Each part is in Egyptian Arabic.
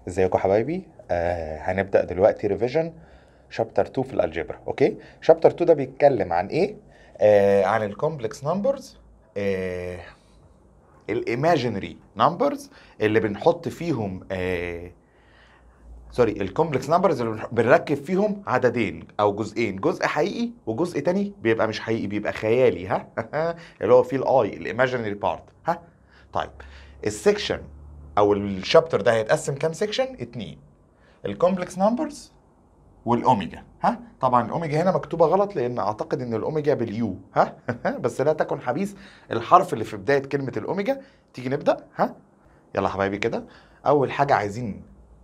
ازيكم حبايبي آه هنبدا دلوقتي ريفيجن شابتر 2 في الالجبرا اوكي شابتر 2 ده بيتكلم عن ايه آه عن الكومبلكس نمبرز آه الايماجينري نمبرز اللي بنحط فيهم آه سوري الكومبلكس نمبرز اللي بنح- بنركب فيهم عددين او جزئين جزء حقيقي وجزء تاني بيبقى مش حقيقي بيبقى خيالي ها اللي هو فيه الاي الايماجينري بارت ها طيب السكشن او الشابتر ده هيتقسم كام سيكشن؟ اتنين الكومبلكس نمبرز والاوميجا ها طبعا الاوميجا هنا مكتوبه غلط لان اعتقد ان الاوميجا باليو ها بس لا تكن حبيس الحرف اللي في بدايه كلمه الاوميجا تيجي نبدا ها يلا حبايبي كده اول حاجه عايزين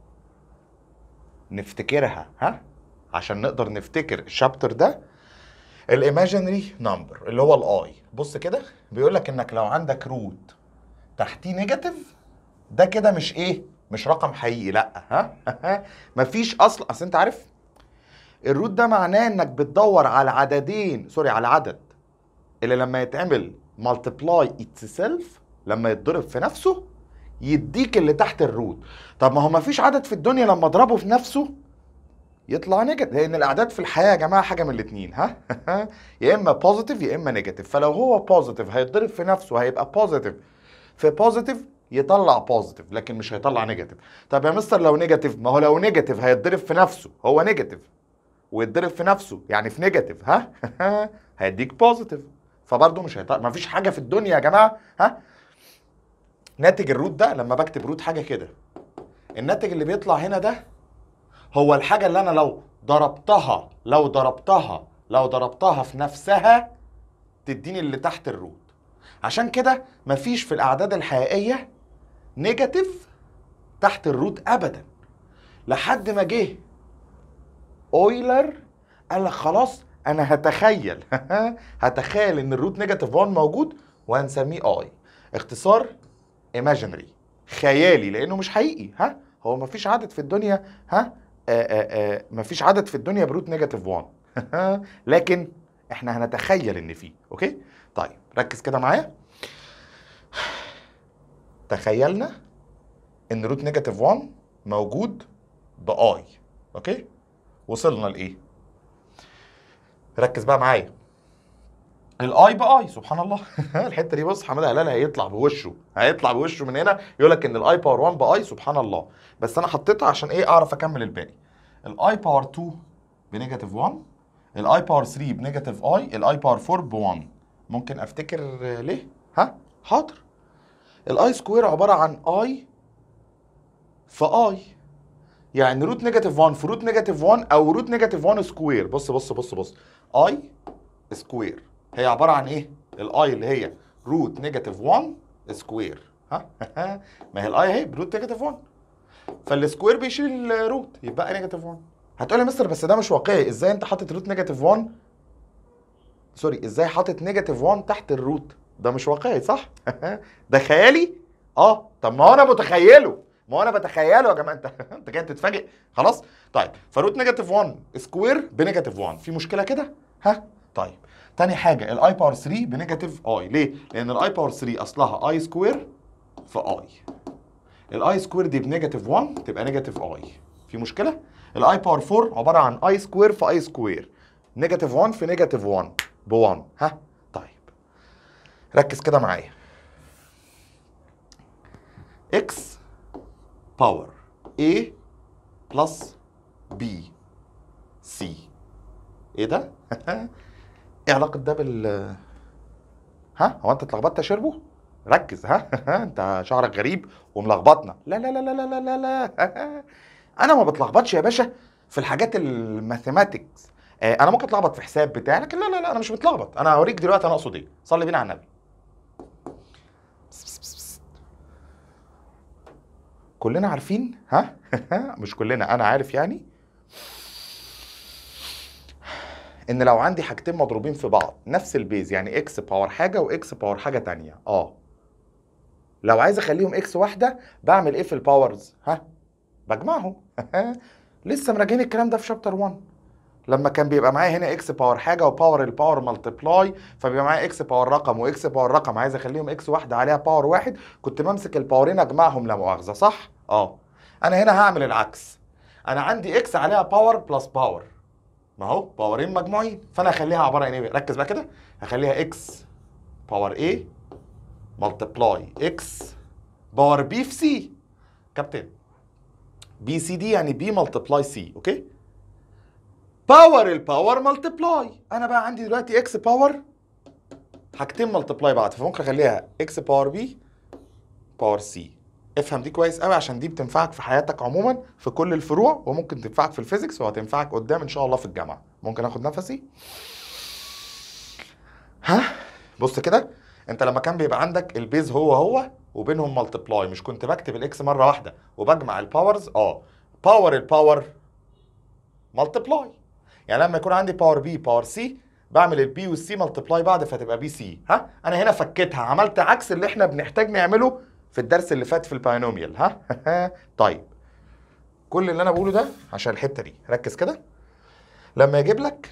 نفتكرها ها عشان نقدر نفتكر الشابتر ده الايماجينري نمبر اللي هو الاي بص كده بيقول لك انك لو عندك روت تحتيه نيجاتيف ده كده مش ايه مش رقم حقيقي لا ها مفيش اصل اصل انت عارف الروت ده معناه انك بتدور على عددين سوري على عدد اللي لما يتعمل مالتبلاي اتسيلف لما يتضرب في نفسه يديك اللي تحت الروت طب ما هو مفيش عدد في الدنيا لما اضربه في نفسه يطلع نيجاتيف لان الاعداد في الحياه يا جماعه حاجه من الاثنين ها يا اما بوزيتيف يا اما نيجاتيف فلو هو بوزيتيف هيتضرب في نفسه هيبقى بوزيتيف في بوزيتيف يطلع بوزيتيف لكن مش هيطلع نيجاتيف طب يا مستر لو نيجاتيف ما هو لو نيجاتيف هيتضرب في نفسه هو نيجاتيف ويتضرب في نفسه يعني في نيجاتيف ها هيديك بوزيتيف فبرضه مش هيطلع ما فيش حاجه في الدنيا يا جماعه ها ناتج الروت ده لما بكتب روت حاجه كده الناتج اللي بيطلع هنا ده هو الحاجه اللي انا لو ضربتها لو ضربتها لو ضربتها في نفسها تديني اللي تحت الروت عشان كده مفيش في الاعداد الحقيقيه نيجاتيف تحت الروت ابدا لحد ما جه اويلر قال لك خلاص انا هتخيل هتخيل ان الروت نيجاتيف 1 موجود وهنسميه اي اختصار ايماجينري خيالي لانه مش حقيقي ها هو مفيش عدد في الدنيا ها آآ آآ مفيش عدد في الدنيا بروت نيجاتيف 1 لكن احنا هنتخيل ان فيه اوكي طيب ركز كده معايا تخيلنا ان روت نيجاتيف 1 موجود باي اوكي وصلنا لايه ركز بقى معايا الاي باي سبحان الله الحته دي بص حماده هلال هيطلع بوشه هيطلع بوشه من هنا يقول لك ان الاي باور 1 باي سبحان الله بس انا حطيتها عشان ايه اعرف اكمل الباقي الاي باور 2 بنيجاتيف 1 الاي باور 3 بنيجاتيف اي الاي باور 4 ب 1 ممكن افتكر آه، ليه ها حاضر الاي سكوير عباره عن اي في اي يعني روت نيجاتيف 1 في روت نيجاتيف 1 او روت نيجاتيف 1 سكوير بص بص بص بص اي سكوير هي عباره عن ايه الاي اللي هي روت نيجاتيف 1 سكوير ها ما هي الاي اهي بروت نيجاتيف 1 فالسكوير بيشيل الروت يبقى نيجاتيف 1 هتقول لي مستر بس ده مش واقعي ازاي انت حاطط روت نيجاتيف 1 سوري ازاي حاطط نيجاتيف 1 تحت الروت ده مش واقعي صح ده خيالي اه طب ما هو انا متخيله ما هو انا بتخيله يا جماعه انت انت جاي تتفاجئ خلاص طيب فروت نيجاتيف 1 سكوير بنيجاتيف 1 في مشكله كده ها طيب تاني حاجه الاي باور 3 بنيجاتيف اي ليه لان الاي باور 3 اصلها اي سكوير في اي الاي سكوير دي بنيجاتيف 1 تبقى نيجاتيف اي في مشكله الاي باور 4 عباره عن اي سكوير في اي سكوير نيجاتيف 1 في نيجاتيف 1 ب 1 ها طيب ركز كده معايا اكس باور A بلس B C ايه ده؟ ايه علاقة ده بال ها هو انت اتلخبطت يا شربو؟ ركز ها انت شعرك غريب وملخبطنا لا لا لا لا لا لا لا لا انا ما بتلخبطش يا باشا في الحاجات الماثيماتكس آه، انا ممكن اتلخبط في حساب بتاع لكن لا لا لا انا مش متلخبط انا هوريك دلوقتي انا اقصد ايه صلي بينا على النبي كلنا عارفين ها مش كلنا انا عارف يعني ان لو عندي حاجتين مضروبين في بعض نفس البيز يعني اكس باور حاجه واكس باور حاجه تانية اه لو عايز اخليهم اكس واحده بعمل ايه في الباورز ها بجمعهم لسه مراجعين الكلام ده في شابتر 1 لما كان بيبقى معايا هنا اكس باور حاجه وباور الباور ملتبلاي فبيبقى معايا اكس باور رقم واكس باور رقم عايز اخليهم اكس واحده عليها باور واحد كنت بمسك الباورين اجمعهم لا مؤاخذه صح؟ اه انا هنا هعمل العكس انا عندي اكس عليها باور بلس باور ما هو باورين مجموعين فانا هخليها عباره عن ايه ركز بقى كده هخليها اكس باور A ملتبلاي اكس باور بي في سي كابتن بي سي دي يعني بي ملتبلاي سي اوكي باور الباور ملتبلاي انا بقى عندي دلوقتي اكس باور حاجتين ملتبلاي بعض فممكن اخليها اكس باور بي باور سي افهم دي كويس قوي عشان دي بتنفعك في حياتك عموما في كل الفروع وممكن تنفعك في الفيزيكس وهتنفعك قدام ان شاء الله في الجامعه ممكن اخد نفسي ها بص كده انت لما كان بيبقى عندك البيز هو هو وبينهم ملتبلاي مش كنت بكتب الاكس مره واحده وبجمع الباورز اه باور الباور ملتبلاي يعني لما يكون عندي باور بي باور سي بعمل البي والسي ملتبلاي بعض فتبقى بي سي ها انا هنا فكيتها عملت عكس اللي احنا بنحتاج نعمله في الدرس اللي فات في الباينوميال ها طيب كل اللي انا بقوله ده عشان الحته دي ركز كده لما يجيب لك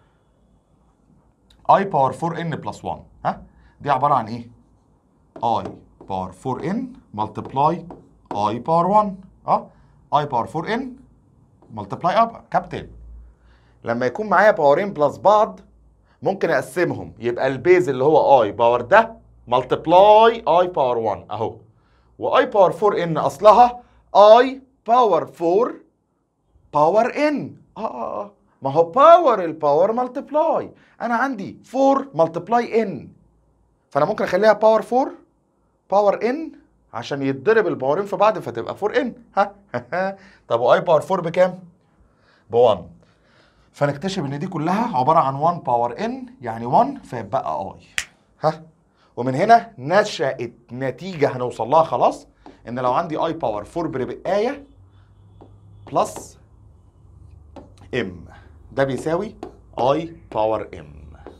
اي باور 4 ان بلس 1 ها دي عباره عن ايه اي باور 4 ان ملتبلاي اي باور 1 اه اي باور 4 ان ملتبلاي اب كابتن لما يكون معايا باورين بلس بعض ممكن اقسمهم يبقى البيز اللي هو اي باور ده ملتبلاي اي باور 1 اهو واي باور 4 ان اصلها اي باور 4 باور ان اه اه اه ما هو باور الباور ملتبلاي انا عندي 4 ملتبلاي ان فانا ممكن اخليها باور 4 باور ان عشان يتضرب الباورين في بعض فتبقى 4 ان ها طب واي باور 4 بكام؟ ب 1 فنكتشف ان دي كلها عباره عن 1 باور ان يعني 1 فيبقى اي ها ومن هنا نشأت نتيجه هنوصل لها خلاص ان لو عندي اي باور 4 بربقايه بلس ام ده بيساوي اي باور ام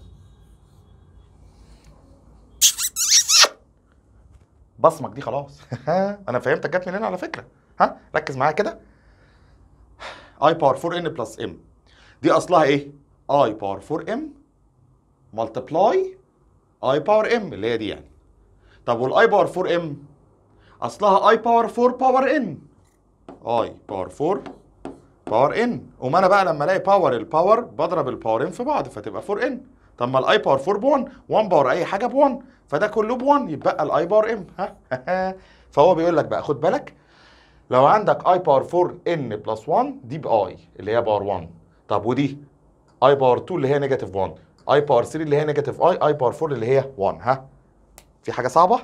بصمك دي خلاص انا فهمتك جت منين على فكره ها ركز معايا كده اي باور 4 ان بلس ام دي اصلها ايه اي باور 4 ام ملتبلاي اي باور ام اللي هي دي يعني طب والاي باور 4 ام اصلها اي باور 4 باور ان اي باور 4 باور ان وما انا بقى لما الاقي باور الباور بضرب الباورين في بعض فتبقى 4 ان طب ما الاي باور 4 ب 1 1 باور اي حاجه ب 1 فده كله ب 1 يبقى الاي باور ام ها فهو بيقول لك بقى خد بالك لو عندك اي باور 4 ان بلس 1 دي باي اللي هي باور 1 طب ودي اي باور 2 اللي هي نيجاتيف 1 اي باور 3 اللي هي نيجاتيف اي اي باور 4 اللي هي 1 ها في حاجه صعبه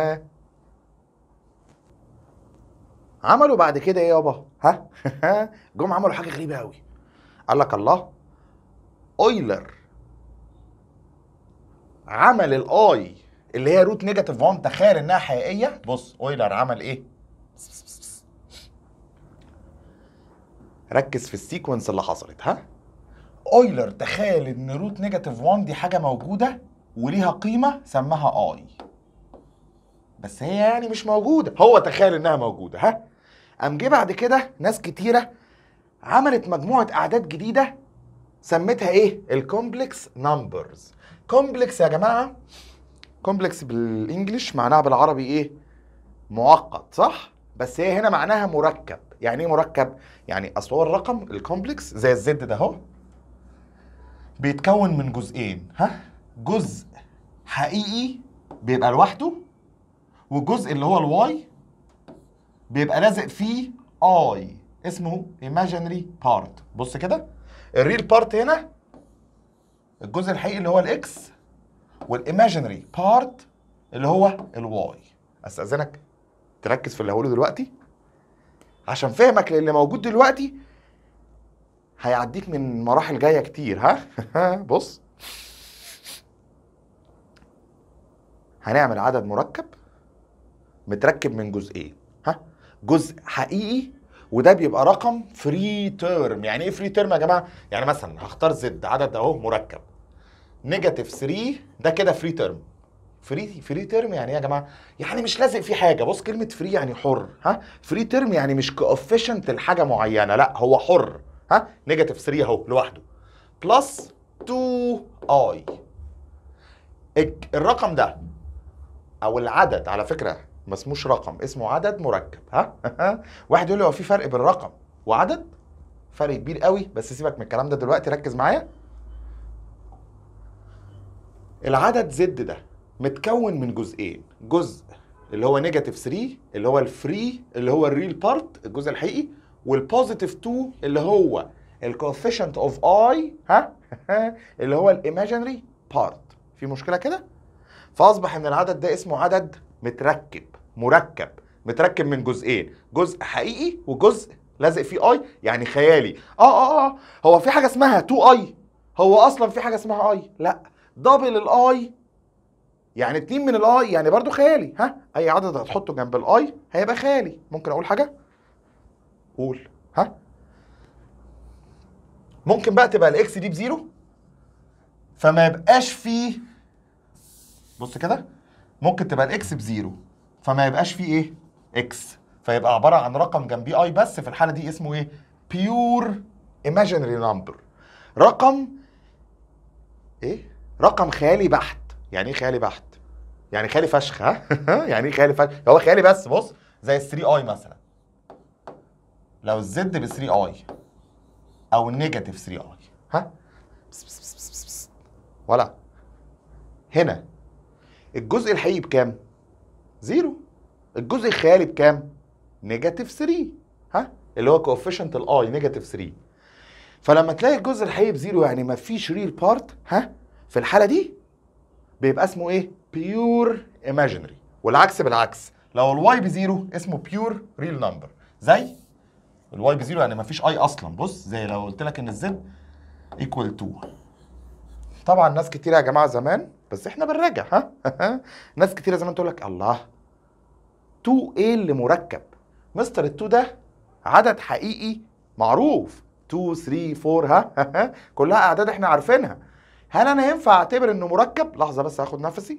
عملوا بعد كده ايه يابا ها جم عملوا حاجه غريبه قوي قال لك الله اويلر عمل الاي اللي هي روت نيجاتيف 1 تخيل انها حقيقيه بص اويلر عمل ايه ركز في السيكونس اللي حصلت ها اويلر تخيل ان روت نيجاتيف 1 دي حاجه موجوده وليها قيمه سماها اي بس هي يعني مش موجوده هو تخيل انها موجوده ها قام جه بعد كده ناس كتيره عملت مجموعه اعداد جديده سميتها ايه الكومبلكس نمبرز كومبلكس يا جماعه كومبلكس بالانجلش معناها بالعربي ايه معقد صح بس هي هنا معناها مركب يعني ايه مركب يعني اصل هو الرقم الكومبلكس زي الزد ده اهو بيتكون من جزئين ها جزء حقيقي بيبقى لوحده والجزء اللي هو الواي بيبقى لازق فيه اي اسمه imaginary part بص كده الريل بارت هنا الجزء الحقيقي اللي هو الاكس والايماجينري بارت اللي هو الواي استاذنك تركز في اللي هقوله دلوقتي عشان فهمك للي موجود دلوقتي هيعديك من مراحل جايه كتير ها بص هنعمل عدد مركب متركب من جزئين ها جزء حقيقي وده بيبقى رقم فري تيرم يعني ايه فري تيرم يا جماعه يعني مثلا هختار زد عدد اهو مركب نيجاتيف 3 ده كده فري تيرم فري فري تيرم يعني ايه يا جماعه يعني مش لازق فيه حاجه بص كلمه فري يعني حر ها فري تيرم يعني مش كوفيشنت لحاجه معينه لا هو حر ها نيجاتيف 3 اهو لوحده بلس 2 اي الرقم ده او العدد على فكره ما اسموش رقم اسمه عدد مركب ها واحد يقول لي هو في فرق بين رقم وعدد فرق كبير قوي بس سيبك من الكلام ده دلوقتي ركز معايا العدد زد ده متكون من جزئين جزء اللي هو نيجاتيف 3 اللي هو الفري اللي هو الريل بارت الجزء الحقيقي والبوزيتيف 2 اللي هو الكوفيشنت اوف اي ها اللي هو الايماجينري بارت في مشكله كده فاصبح ان العدد ده اسمه عدد متركب مركب متركب من جزئين جزء حقيقي وجزء لازق فيه اي يعني خيالي اه اه اه هو في حاجه اسمها 2 اي هو اصلا في حاجه اسمها اي لا دبل الاي يعني اتنين من الاي يعني برضو خيالي ها اي عدد هتحطه جنب الاي هيبقى خيالي ممكن اقول حاجه قول ها ممكن بقى تبقى الاكس دي بزيرو فما يبقاش فيه بص كده ممكن تبقى الاكس بزيرو فما يبقاش فيه ايه اكس فيبقى عباره عن رقم جنبيه اي بس في الحاله دي اسمه ايه بيور ايماجينري نمبر رقم ايه رقم خيالي بحت يعني ايه خيالي بحت يعني خيالي فشخ ها يعني ايه خيالي فشخ هو خيالي بس بص زي ال 3 اي مثلا لو الزد ب 3 اي او النيجاتيف 3 اي ها بس بس بس بس بس. ولا هنا الجزء الحقيقي بكام زيرو الجزء الخيالي بكام نيجاتيف 3 ها اللي هو كوفيشنت الاي نيجاتيف 3 فلما تلاقي الجزء الحقيقي بزيرو يعني ما فيش ريل بارت ها في الحاله دي بيبقى اسمه ايه بيور ايماجينري والعكس بالعكس لو الواي بزيرو اسمه بيور ريل نمبر زي الواي بزيرو يعني ما فيش اي اصلا بص زي لو قلت لك ان الزد ايكوال 2 طبعا ناس كتير يا جماعه زمان بس احنا بنراجع ها ناس كتير زمان تقول لك الله 2 ايه اللي مركب مستر ال2 ده عدد حقيقي معروف 2 3 4 ها كلها اعداد احنا عارفينها هل انا ينفع اعتبر انه مركب لحظه بس هاخد نفسي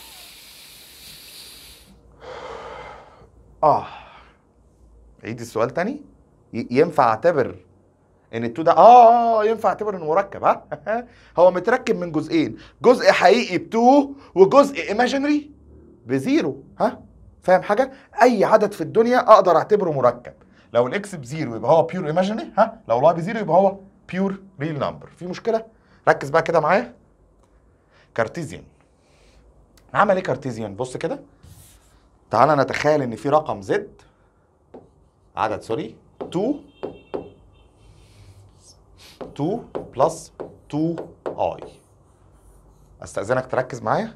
اه عيد السؤال تاني ي- ينفع اعتبر ان التو ده اه اه ينفع اعتبر انه مركب ها هو متركب من جزئين جزء حقيقي بتو وجزء ايماجينري بزيرو ها فاهم حاجه اي عدد في الدنيا اقدر اعتبره مركب لو الاكس بزيرو يبقى هو بيور ايماجينري ها لو الواي بزيرو يبقى هو بيور ريل نمبر في مشكله ركز بقى كده معايا كارتيزيان عمل ايه كارتيزيان بص كده تعالى نتخيل ان في رقم زد عدد سوري 2 2 بلس 2 اي استاذنك تركز معايا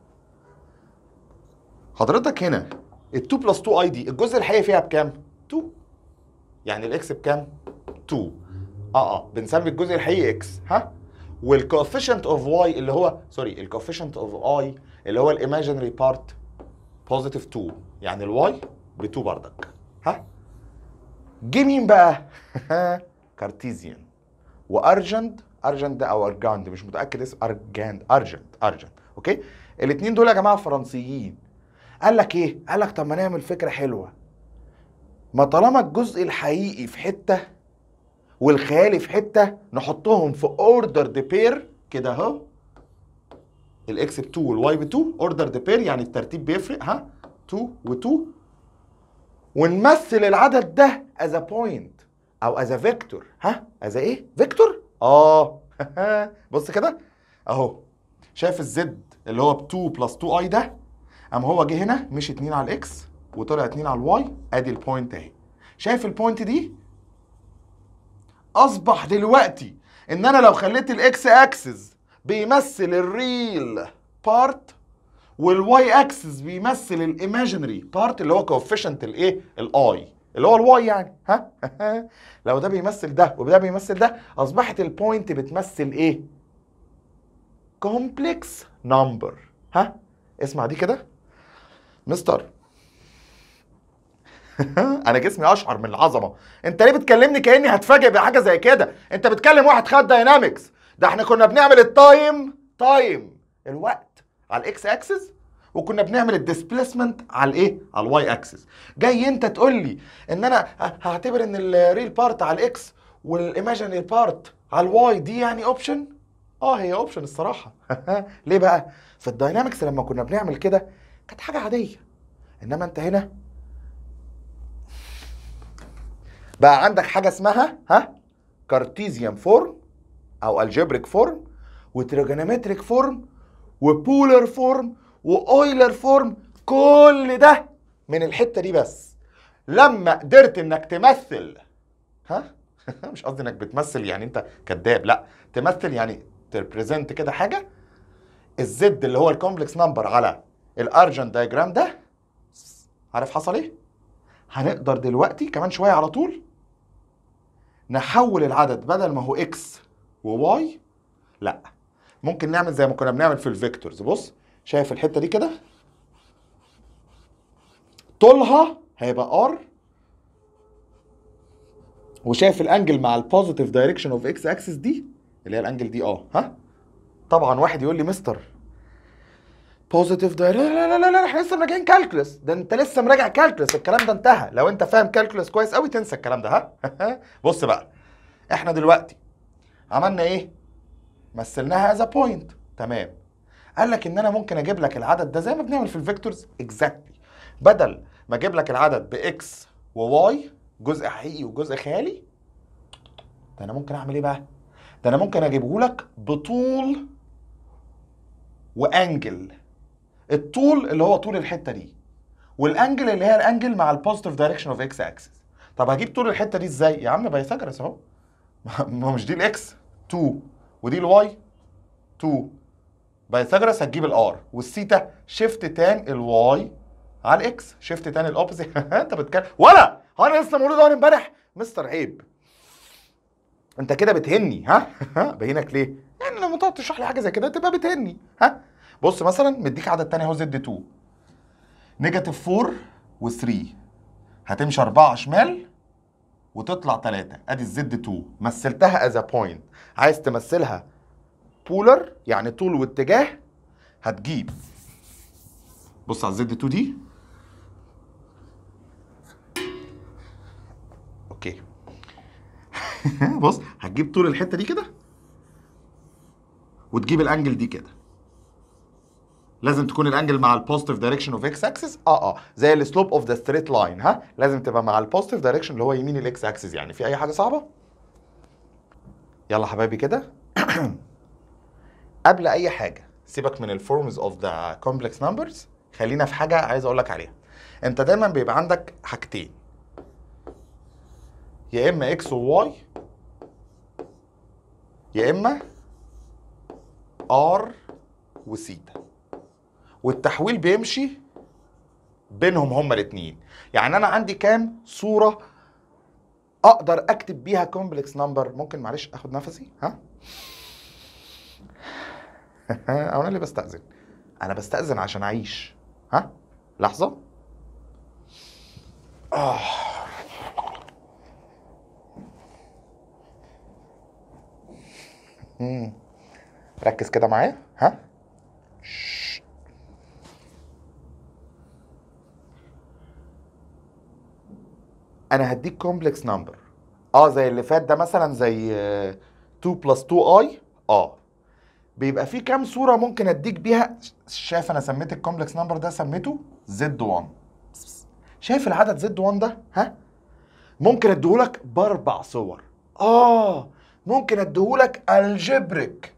حضرتك هنا ال 2 بلس 2 اي دي الجزء الحقيقي فيها بكام 2 يعني الاكس بكام 2 اه اه بنسمي الجزء الحقيقي اكس ها والكوفيشنت اوف واي اللي هو سوري الكوفيشنت اوف اي اللي هو الايماجينري بارت بوزيتيف 2 يعني الواي ب 2 بردك ها جه مين بقى كارتيزيان وارجنت ارجنت ده او ارجاند مش متاكد اسم ارجاند ارجنت ارجنت اوكي الاثنين دول يا جماعه فرنسيين قال لك ايه قال لك طب ما نعمل فكره حلوه ما طالما الجزء الحقيقي في حته والخيالي في حته نحطهم في اوردر دي بير كده اهو الاكس ب 2 والواي ب 2 اوردر دي بير يعني الترتيب بيفرق ها 2 و2 ونمثل العدد ده از بوينت او از فيكتور ها از ايه فيكتور اه بص كده اهو شايف الزد اللي هو ب 2 بلس 2 اي ده قام هو جه هنا مشي 2 على الاكس وطلع 2 على الواي ادي البوينت اهي شايف البوينت دي اصبح دلوقتي ان انا لو خليت الاكس اكسس بيمثل الريل بارت والواي اكسس بيمثل الايماجينري بارت اللي هو كوفيشنت الايه الاي اللي هو الواي يعني ها لو ده بيمثل ده وده بيمثل ده اصبحت البوينت بتمثل ايه كومبلكس نمبر ها اسمع دي كده مستر انا جسمي اشعر من العظمه انت ليه بتكلمني كاني هتفاجئ بحاجه زي كده انت بتكلم واحد خد داينامكس ده احنا كنا بنعمل التايم تايم الوقت على الاكس اكسس وكنا بنعمل الديسبيسمنت على الايه على الواي اكسس جاي انت تقول لي ان انا ه- هعتبر ان الريل بارت على الاكس والايماجينري بارت على الواي دي يعني اوبشن اه هي اوبشن الصراحه ليه بقى في الداينامكس لما كنا بنعمل كده كانت حاجه عاديه انما انت هنا بقى عندك حاجه اسمها ها كارتيزيان فورم او الجبريك فورم وتريجونومتريك فورم وبولر فورم واويلر فورم كل ده من الحته دي بس لما قدرت انك تمثل ها مش قصدي انك بتمثل يعني انت كذاب لا تمثل يعني تريبريزنت كده حاجه الزد اللي هو الكومبلكس نمبر على الارجن دايجرام ده عارف حصل ايه هنقدر دلوقتي كمان شويه على طول نحول العدد بدل ما هو اكس وواي لا ممكن نعمل زي ما كنا بنعمل في الفيكتورز بص شايف الحته دي كده طولها هيبقى ار وشايف الانجل مع البوزيتيف دايركشن اوف اكس اكسس دي اللي هي الانجل دي اه ها طبعا واحد يقول لي مستر بوزيتيف دايركشن لا لا لا لا احنا لسه راجعين كالكولس ده انت لسه مراجع كالكولس الكلام ده انتهى لو انت فاهم كالكولس كويس قوي تنسى الكلام ده ها بص بقى احنا دلوقتي عملنا ايه مثلناها از بوينت تمام قال لك ان انا ممكن اجيب لك العدد ده زي ما بنعمل في الفيكتورز اكزاكتلي بدل ما اجيب لك العدد باكس وواي جزء حقيقي وجزء خيالي ده انا ممكن اعمل ايه بقى ده انا ممكن اجيبه لك بطول وانجل الطول اللي هو طول الحته دي والانجل اللي هي الانجل مع البوزيتيف دايركشن اوف اكس اكسس طب هجيب طول الحته دي ازاي يا عم بايثاغورس اهو ما هو مش دي الاكس 2 ودي الواي 2 بايثاغورس هتجيب الار والثيتا شيفت تان الواي على الاكس شيفت تان الاوبوزيت انت بتتكلم ولا هو انا لسه مولود اول امبارح مستر عيب انت كده بتهني ها بهينك ليه يعني لما تقعد تشرح لي حاجه زي كده تبقى بتهني ها بص مثلا مديك عدد تاني اهو زد 2 نيجاتيف 4 و3 هتمشي 4 شمال وتطلع 3 ادي الزد 2 مثلتها از بوينت عايز تمثلها بولر يعني طول واتجاه هتجيب بص على الزد 2 دي اوكي بص هتجيب طول الحته دي كده وتجيب الانجل دي كده لازم تكون الانجل مع البوزيتيف دايركشن اوف اكس اكسس اه اه زي السلوب اوف ذا ستريت لاين ها لازم تبقى مع البوزيتيف دايركشن اللي هو يمين الاكس اكسس يعني في اي حاجه صعبه يلا حبايبي كده قبل اي حاجه سيبك من الفورمز اوف ذا كومبلكس نمبرز خلينا في حاجه عايز اقول لك عليها انت دايما بيبقى عندك حاجتين يا اما اكس وواي يا اما ار وسيتا والتحويل بيمشي بينهم هما الاثنين يعني انا عندي كام صوره اقدر اكتب بيها كومبلكس نمبر ممكن معلش اخد نفسي ها او انا اللي بستاذن انا بستاذن عشان اعيش ها لحظه آه. مم. ركز كده معايا ها شش. انا هديك كومبلكس نمبر اه زي اللي فات ده مثلا زي آه، 2 بلس 2 اي اه بيبقى في كام صوره ممكن اديك بيها شايف انا سميت الكومبلكس نمبر ده سميته زد 1 شايف العدد زد 1 ده ها ممكن اديهولك باربع صور اه ممكن اديهولك الجبريك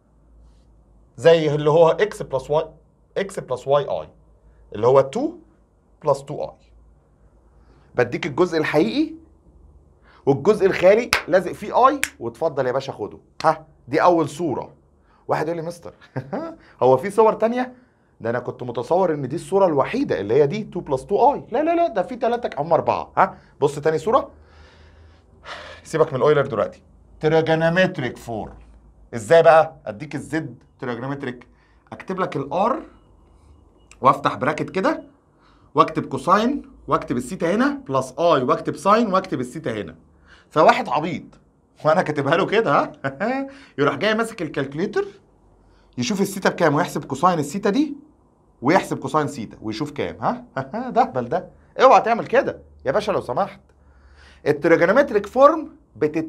زي اللي هو اكس بلس واي اكس بلس واي اي اللي هو 2 بلس 2 اي بديك الجزء الحقيقي والجزء الخالي لازق فيه اي واتفضل يا باشا خده ها دي اول صوره واحد يقول لي مستر هو في صور تانية ده انا كنت متصور ان دي الصوره الوحيده اللي هي دي 2 بلس 2 اي لا لا لا ده في ثلاثه هم اربعه ها بص تاني صوره سيبك من الاويلر دلوقتي تراجونومتريك فورم ازاي بقى اديك الزد تراجونومتريك اكتب لك الار وافتح براكت كده واكتب كوساين واكتب السيتا هنا بلس اي واكتب ساين واكتب السيتا هنا فواحد عبيط وانا كاتبها له كده ها يروح جاي ماسك الكالكوليتر يشوف السيتا بكام ويحسب كوساين السيتا دي ويحسب كوساين سيتا ويشوف كام ها ده اهبل ده اوعى تعمل كده يا باشا لو سمحت التراجونومتريك فورم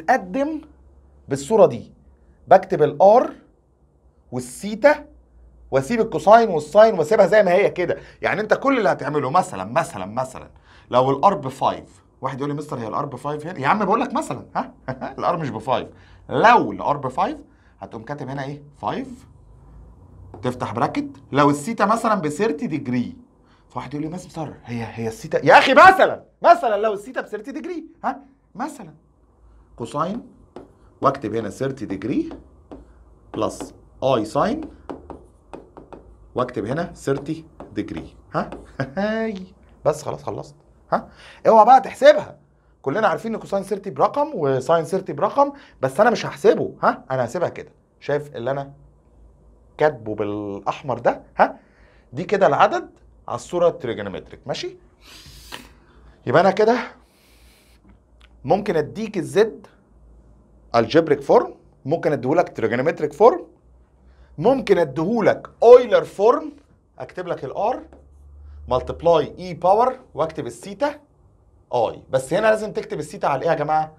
بتتقدم بالصوره دي بكتب الار والسيتا واسيب الكوساين والساين واسيبها زي ما هي كده يعني انت كل اللي هتعمله مثلا مثلا مثلا لو الار ب 5 واحد يقول لي مستر هي الار ب 5 هنا يا عم بقول لك مثلا ها الار مش ب 5 لو الار ب 5 هتقوم كاتب هنا ايه 5 تفتح براكت لو السيتا مثلا ب 30 ديجري فواحد يقول لي مستر هي هي السيتا يا اخي مثلا مثلا لو السيتا ب 30 ديجري ها مثلا كوساين واكتب هنا 30 ديجري بلس اي ساين واكتب هنا 30 ديجري ها هاي بس خلاص خلصت ها اوعى بقى تحسبها كلنا عارفين ان كوساين 30 برقم وساين 30 برقم بس انا مش هحسبه ها انا هسيبها كده شايف اللي انا كاتبه بالاحمر ده ها دي كده العدد على الصوره التريجونومتريك ماشي يبقى انا كده ممكن اديك الزد الجبريك فورم ممكن اديهولك تريجونومتريك فورم ممكن اديهولك اويلر فورم اكتب لك الار ملتبلاي اي باور واكتب السيتا اي بس هنا لازم تكتب السيتا على ايه يا جماعه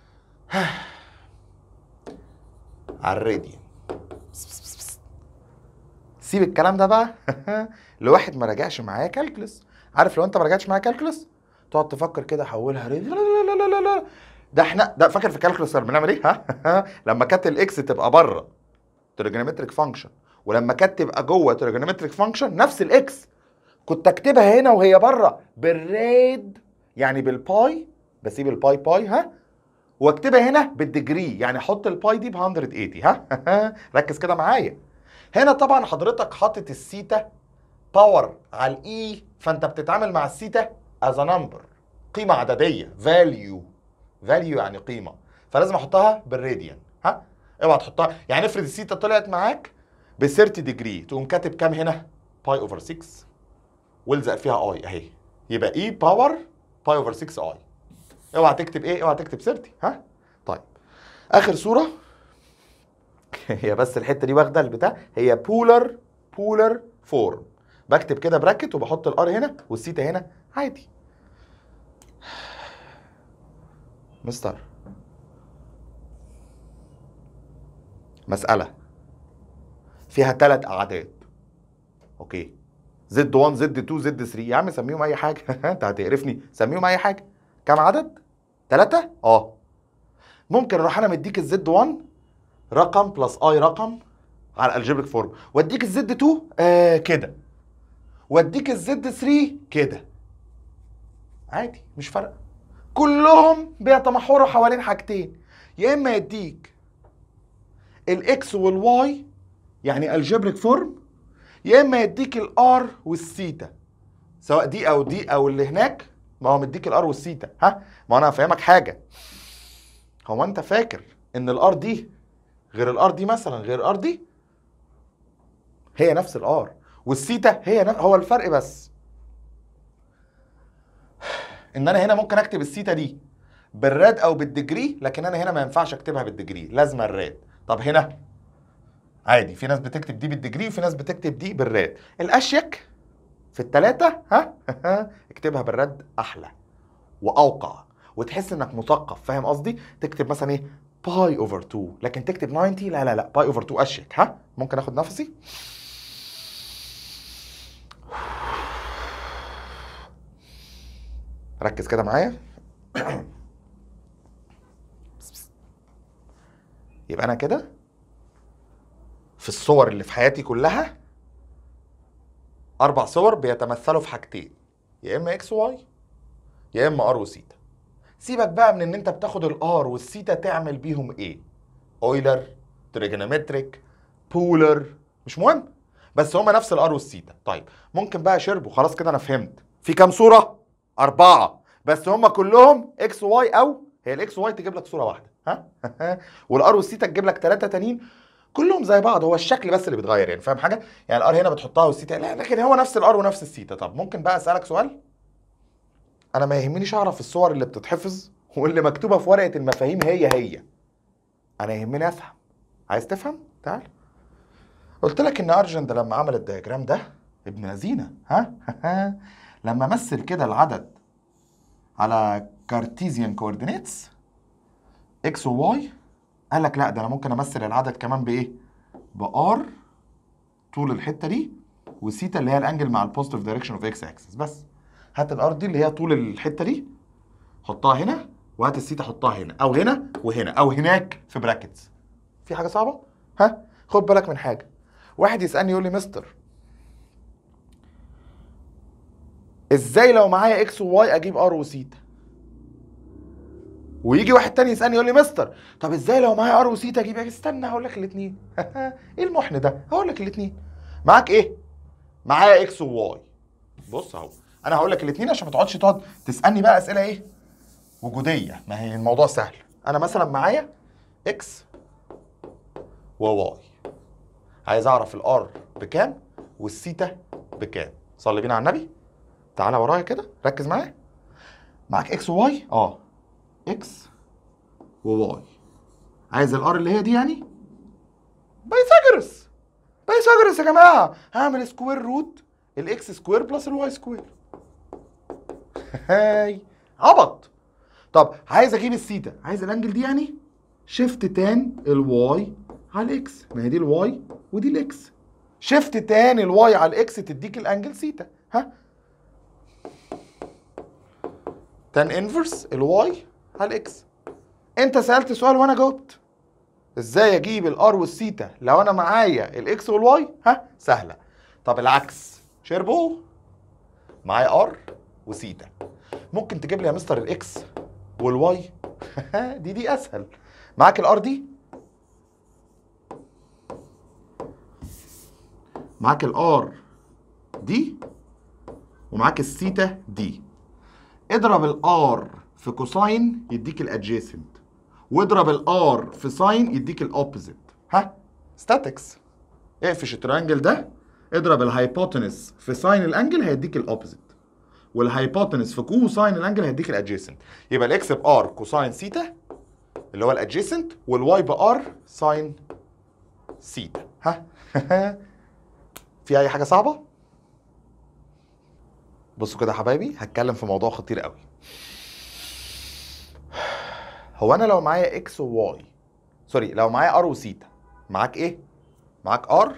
على الراديان سيب الكلام ده بقى لواحد ما راجعش معايا كالكلس عارف لو انت ما راجعتش معايا كالكلس تقعد تفكر كده حولها راديان لا لا لا لا لا لا ده احنا ده فاكر في كالكلس كنا بنعمل ايه ها لما كانت الاكس تبقى بره تريجونومتريك فانكشن ولما كانت تبقى جوه تريجونومتريك فانكشن نفس الاكس كنت اكتبها هنا وهي بره بالريد يعني بالباي بسيب الباي باي ها واكتبها هنا بالديجري يعني احط الباي دي ب 180 ها ركز كده معايا هنا طبعا حضرتك حاطط السيتا باور على الاي فانت بتتعامل مع السيتا از نمبر قيمه عدديه فاليو فاليو يعني قيمه فلازم احطها بالراديان ها اوعى تحطها يعني افرض السيتا طلعت معاك ب 30 ديجري تقوم كاتب كام هنا باي اوفر 6 والزق فيها اي اهي يبقى اي باور باي اوفر 6 اي اوعى تكتب ايه اوعى تكتب 30 ها طيب اخر صوره هي بس الحته دي واخده البتاع هي بولر بولر فورم بكتب كده براكت وبحط الار هنا والسيتا هنا عادي مستر مسألة فيها ثلاث أعداد أوكي زد 1 زد 2 زد 3 يا عم سميهم أي حاجة أنت هتقرفني سميهم أي حاجة كم عدد؟ ثلاثة؟ أه ممكن أروح أنا مديك الزد 1 رقم بلس أي رقم على الجبريك فورم وأديك الزد 2 آه كده وأديك الزد 3 كده عادي مش فارقة كلهم بيتمحوروا حوالين حاجتين يا اما يديك الاكس والواي يعني الجبريك فورم يا اما يديك الار والسيتا سواء دي او دي او اللي هناك ما هو مديك الار والسيتا ها ما انا هفهمك حاجه هو انت فاكر ان الار دي غير الار دي مثلا غير الار دي هي نفس الار والسيتا هي نفس هو الفرق بس ان انا هنا ممكن اكتب السيتا دي بالراد او بالديجري لكن انا هنا ما ينفعش اكتبها بالديجري لازم الراد طب هنا عادي في ناس بتكتب دي بالديجري وفي ناس بتكتب دي بالراد الاشيك في الثلاثه ها اكتبها بالراد احلى واوقع وتحس انك مثقف فاهم قصدي تكتب مثلا ايه باي اوفر 2 لكن تكتب 90 لا لا لا باي اوفر 2 اشيك ها ممكن اخد نفسي ركز كده معايا يبقى انا كده في الصور اللي في حياتي كلها اربع صور بيتمثلوا في حاجتين يا اما اكس واي يا اما ار وسيتا سيبك بقى من ان انت بتاخد الار والسيتا تعمل بيهم ايه اويلر تريجونومتريك بولر مش مهم بس هما نفس الار والسيتا طيب ممكن بقى شربوا خلاص كده انا فهمت في كام صوره اربعه بس هما كلهم اكس واي او هي الاكس واي تجيب لك صوره واحده ها والار والسيتا تجيب لك ثلاثه تانيين كلهم زي بعض هو الشكل بس اللي بيتغير يعني فاهم حاجه يعني الار هنا بتحطها والسيتا لا لكن هو نفس الار ونفس السيتا طب ممكن بقى اسالك سؤال انا ما يهمنيش اعرف الصور اللي بتتحفظ واللي مكتوبه في ورقه المفاهيم هي هي انا يهمني افهم عايز تفهم تعال قلت لك ان ارجنت لما عمل الدياجرام ده ابن لذينه ها لما مثل كده العدد على كارتيزيان كوردينيتس اكس وواي قال لك لا ده انا ممكن امثل العدد كمان بايه بار طول الحته دي وسيتا اللي هي الانجل مع البوزيتيف دايركشن اوف اكس اكسس بس هات الار دي اللي هي طول الحته دي حطها هنا وهات السيتا حطها هنا او هنا وهنا او هناك في براكتس في حاجه صعبه ها خد بالك من حاجه واحد يسالني يقول لي مستر ازاي لو معايا اكس وواي اجيب ار وسيتا ويجي واحد تاني يسالني يقول لي مستر طب ازاي لو معايا ار وسيتا اجيب اكس استنى هقول لك الاثنين ايه المحن ده هقول لك الاثنين معاك ايه معايا اكس وواي بص اهو انا هقول لك الاثنين عشان ما تقعدش تقعد تسالني بقى اسئله ايه وجوديه ما هي الموضوع سهل انا مثلا معايا اكس وواي عايز اعرف الار بكام والسيتا بكام صلي بينا على النبي تعالى ورايا كده ركز معايا معاك اكس وواي اه اكس وواي عايز الار اللي هي دي يعني بايثاغورس بايثاغورس يا جماعه هعمل سكوير روت الاكس سكوير بلس الواي سكوير هاي عبط طب عايز اجيب السيتا عايز الانجل دي يعني شيفت تان الواي على الاكس ما هي دي الواي ودي الاكس شيفت تان الواي على الاكس تديك الانجل سيتا ها تان انفرس الواي على الاكس انت سالت سؤال وانا جاوبت ازاي اجيب الار والسيتا لو انا معايا الاكس والواي ها سهله طب العكس شيربو معايا ار وسيتا ممكن تجيب لي يا مستر الاكس والواي دي دي اسهل معاك الار دي معاك الار دي ومعاك السيتا دي اضرب الار في كوساين يديك الادجيسنت واضرب الار في ساين يديك الاوبوزيت ها ستاتكس اقفش التريانجل ده اضرب الهايبوتنس في ساين الانجل هيديك الاوبوزيت والهايبوتنس في كوساين الانجل هيديك الادجيسنت يبقى الاكس بار كوساين سيتا اللي هو الادجيسنت والواي بار ساين سيتا ها في اي حاجه صعبه بصوا كده يا حبايبي هتكلم في موضوع خطير قوي هو انا لو معايا اكس وواي سوري لو معايا ار وسيتا معاك ايه معاك ار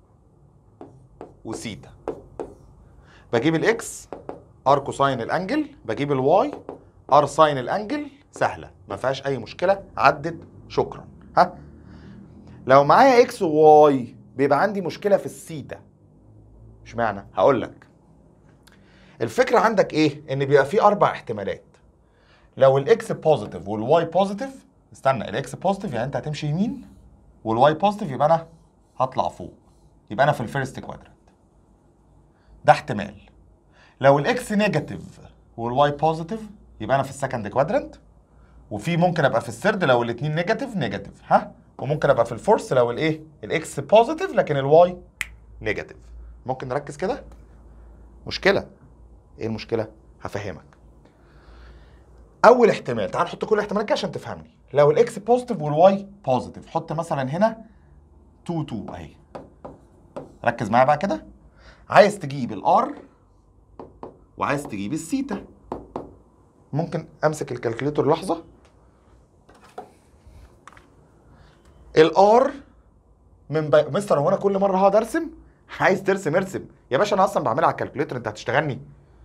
وسيتا بجيب الاكس ار كوساين الانجل بجيب الواي ار ساين الانجل سهله ما فيهاش اي مشكله عدت شكرا ها لو معايا اكس وواي بيبقى عندي مشكله في السيتا اشمعنى هقول لك الفكره عندك ايه ان بيبقى في اربع احتمالات لو الاكس بوزيتيف والواي بوزيتيف استنى الاكس بوزيتيف يعني انت هتمشي يمين والواي بوزيتيف يبقى انا هطلع فوق يبقى انا في الفيرست كوادرنت ده احتمال لو الاكس نيجاتيف والواي بوزيتيف يبقى انا في السكند كوادرنت وفي ممكن ابقى في الثيرد لو الاثنين نيجاتيف نيجاتيف ها وممكن ابقى في الفورث لو الايه الاكس بوزيتيف لكن الواي نيجاتيف ممكن نركز كده مشكله ايه المشكله هفهمك اول احتمال تعال نحط كل الاحتمالات كده عشان تفهمني لو الاكس بوزيتيف والواي بوزيتيف حط مثلا هنا 2 2 اهي ركز معايا بقى كده عايز تجيب الار وعايز تجيب السيتا ممكن امسك الكالكوليتور لحظه الار من بي... مستر هو انا كل مره هقعد ارسم عايز ترسم ارسم يا باشا انا اصلا بعملها على الكالكوليتر انت هتشتغلني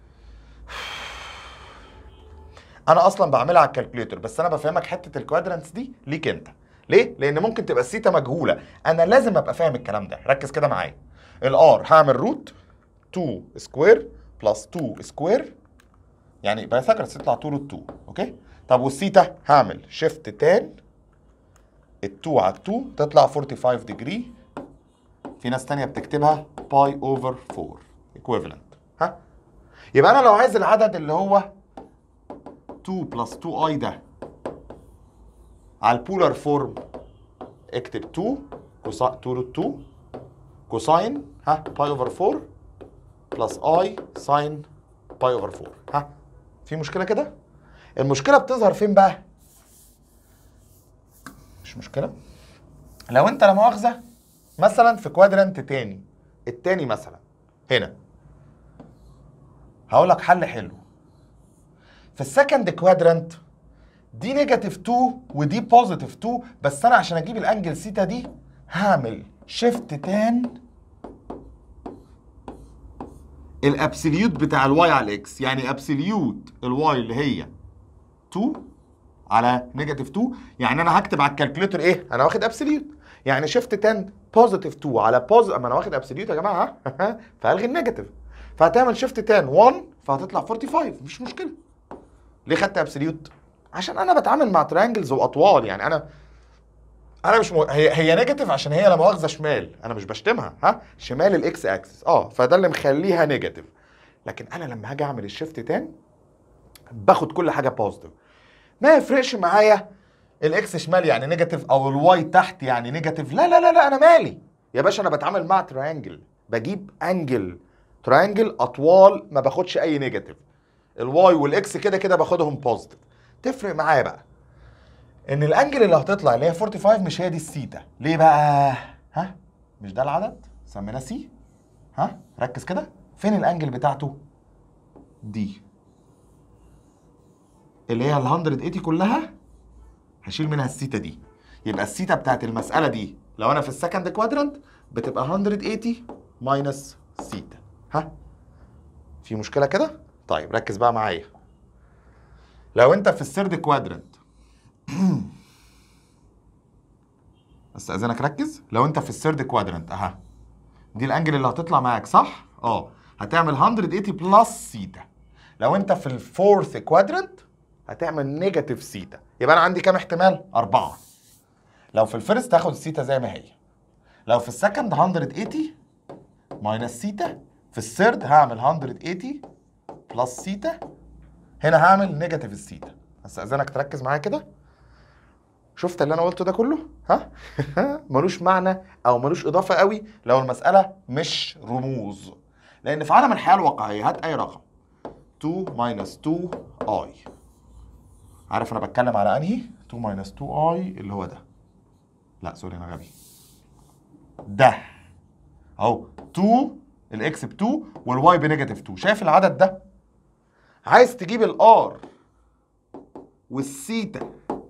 انا اصلا بعملها على الكالكوليتر بس انا بفهمك حته الكوادرانتس دي ليك انت ليه لان ممكن تبقى السيتا مجهوله انا لازم ابقى فاهم الكلام ده ركز كده معايا الار هعمل روت 2 سكوير بلس 2 سكوير يعني بايثاغورس تطلع 2 روت 2 اوكي طب والسيتا هعمل شيفت تان ال 2 على 2 تطلع 45 ديجري في ناس تانية بتكتبها باي اوفر 4 ايكويفالنت ها يبقى انا لو عايز العدد اللي هو 2 بلس 2 اي ده على البولار فورم اكتب 2 كوسا 2 روت 2 كوساين ها باي اوفر 4 بلس اي ساين باي اوفر 4 ها في مشكله كده المشكله بتظهر فين بقى مش مشكله لو انت لا مؤاخذه مثلا في كوادرنت تاني التاني مثلا هنا هقول لك حل حلو في السكند كوادرنت دي نيجاتيف 2 ودي بوزيتيف 2 بس انا عشان اجيب الانجل سيتا دي هعمل شيفت تان الابسوليوت بتاع الواي على الاكس يعني ابسوليوت الواي اللي هي 2 على نيجاتيف 2 يعني انا هكتب على الكالكوليتر ايه انا واخد ابسوليوت يعني شيفت 10 بوزيتيف 2 على بوز اما انا واخد ابسوليوت يا جماعه ها فالغي النيجاتيف فهتعمل شيفت 10 1 فهتطلع 45 مش مشكله ليه خدت ابسوليوت عشان انا بتعامل مع تريانجلز واطوال يعني انا انا مش مو... هي هي نيجاتيف عشان هي لا مؤاخذه شمال انا مش بشتمها ها شمال الاكس اكسس اه فده اللي مخليها نيجاتيف لكن انا لما هاجي اعمل الشيفت 10 باخد كل حاجه بوزيتيف ما يفرقش معايا الاكس شمال يعني نيجاتيف او الواي تحت يعني نيجاتيف لا لا لا لا انا مالي يا باشا انا بتعامل مع تريانجل بجيب انجل تريانجل اطوال ما باخدش اي نيجاتيف الواي والاكس كده كده باخدهم بوزيتيف تفرق معايا بقى ان الانجل اللي هتطلع اللي هي 45 مش هي دي السيتا ليه بقى ها مش ده العدد سميناه سي ها ركز كده فين الانجل بتاعته دي اللي هي ال 180 كلها هشيل منها السيتا دي يبقى السيتا بتاعت المساله دي لو انا في السكند كوادرانت بتبقى 180 ماينس سيتا ها في مشكله كده طيب ركز بقى معايا لو انت في الثيرد كوادرانت استاذنك ركز لو انت في الثيرد كوادرانت اها دي الانجل اللي هتطلع معاك صح اه هتعمل 180 بلس سيتا لو انت في الفورث كوادرانت هتعمل نيجاتيف سيتا يبقى انا عندي كام احتمال اربعه لو في الفيرست هاخد السيتا زي ما هي لو في السكند 180 ماينس سيتا في الثيرد هعمل 180 بلس سيتا هنا هعمل نيجاتيف السيتا استاذنك تركز معايا كده شفت اللي انا قلته ده كله ها ملوش معنى او ملوش اضافه قوي لو المساله مش رموز لان في عالم الحياه الواقعيه هات اي رقم 2 ماينس 2 اي عارف انا بتكلم على انهي 2 ماينس 2 اي اللي هو ده لا سوري انا غبي ده اهو 2 الاكس ب 2 والواي بنيجاتيف 2 شايف العدد ده عايز تجيب الار والسيتا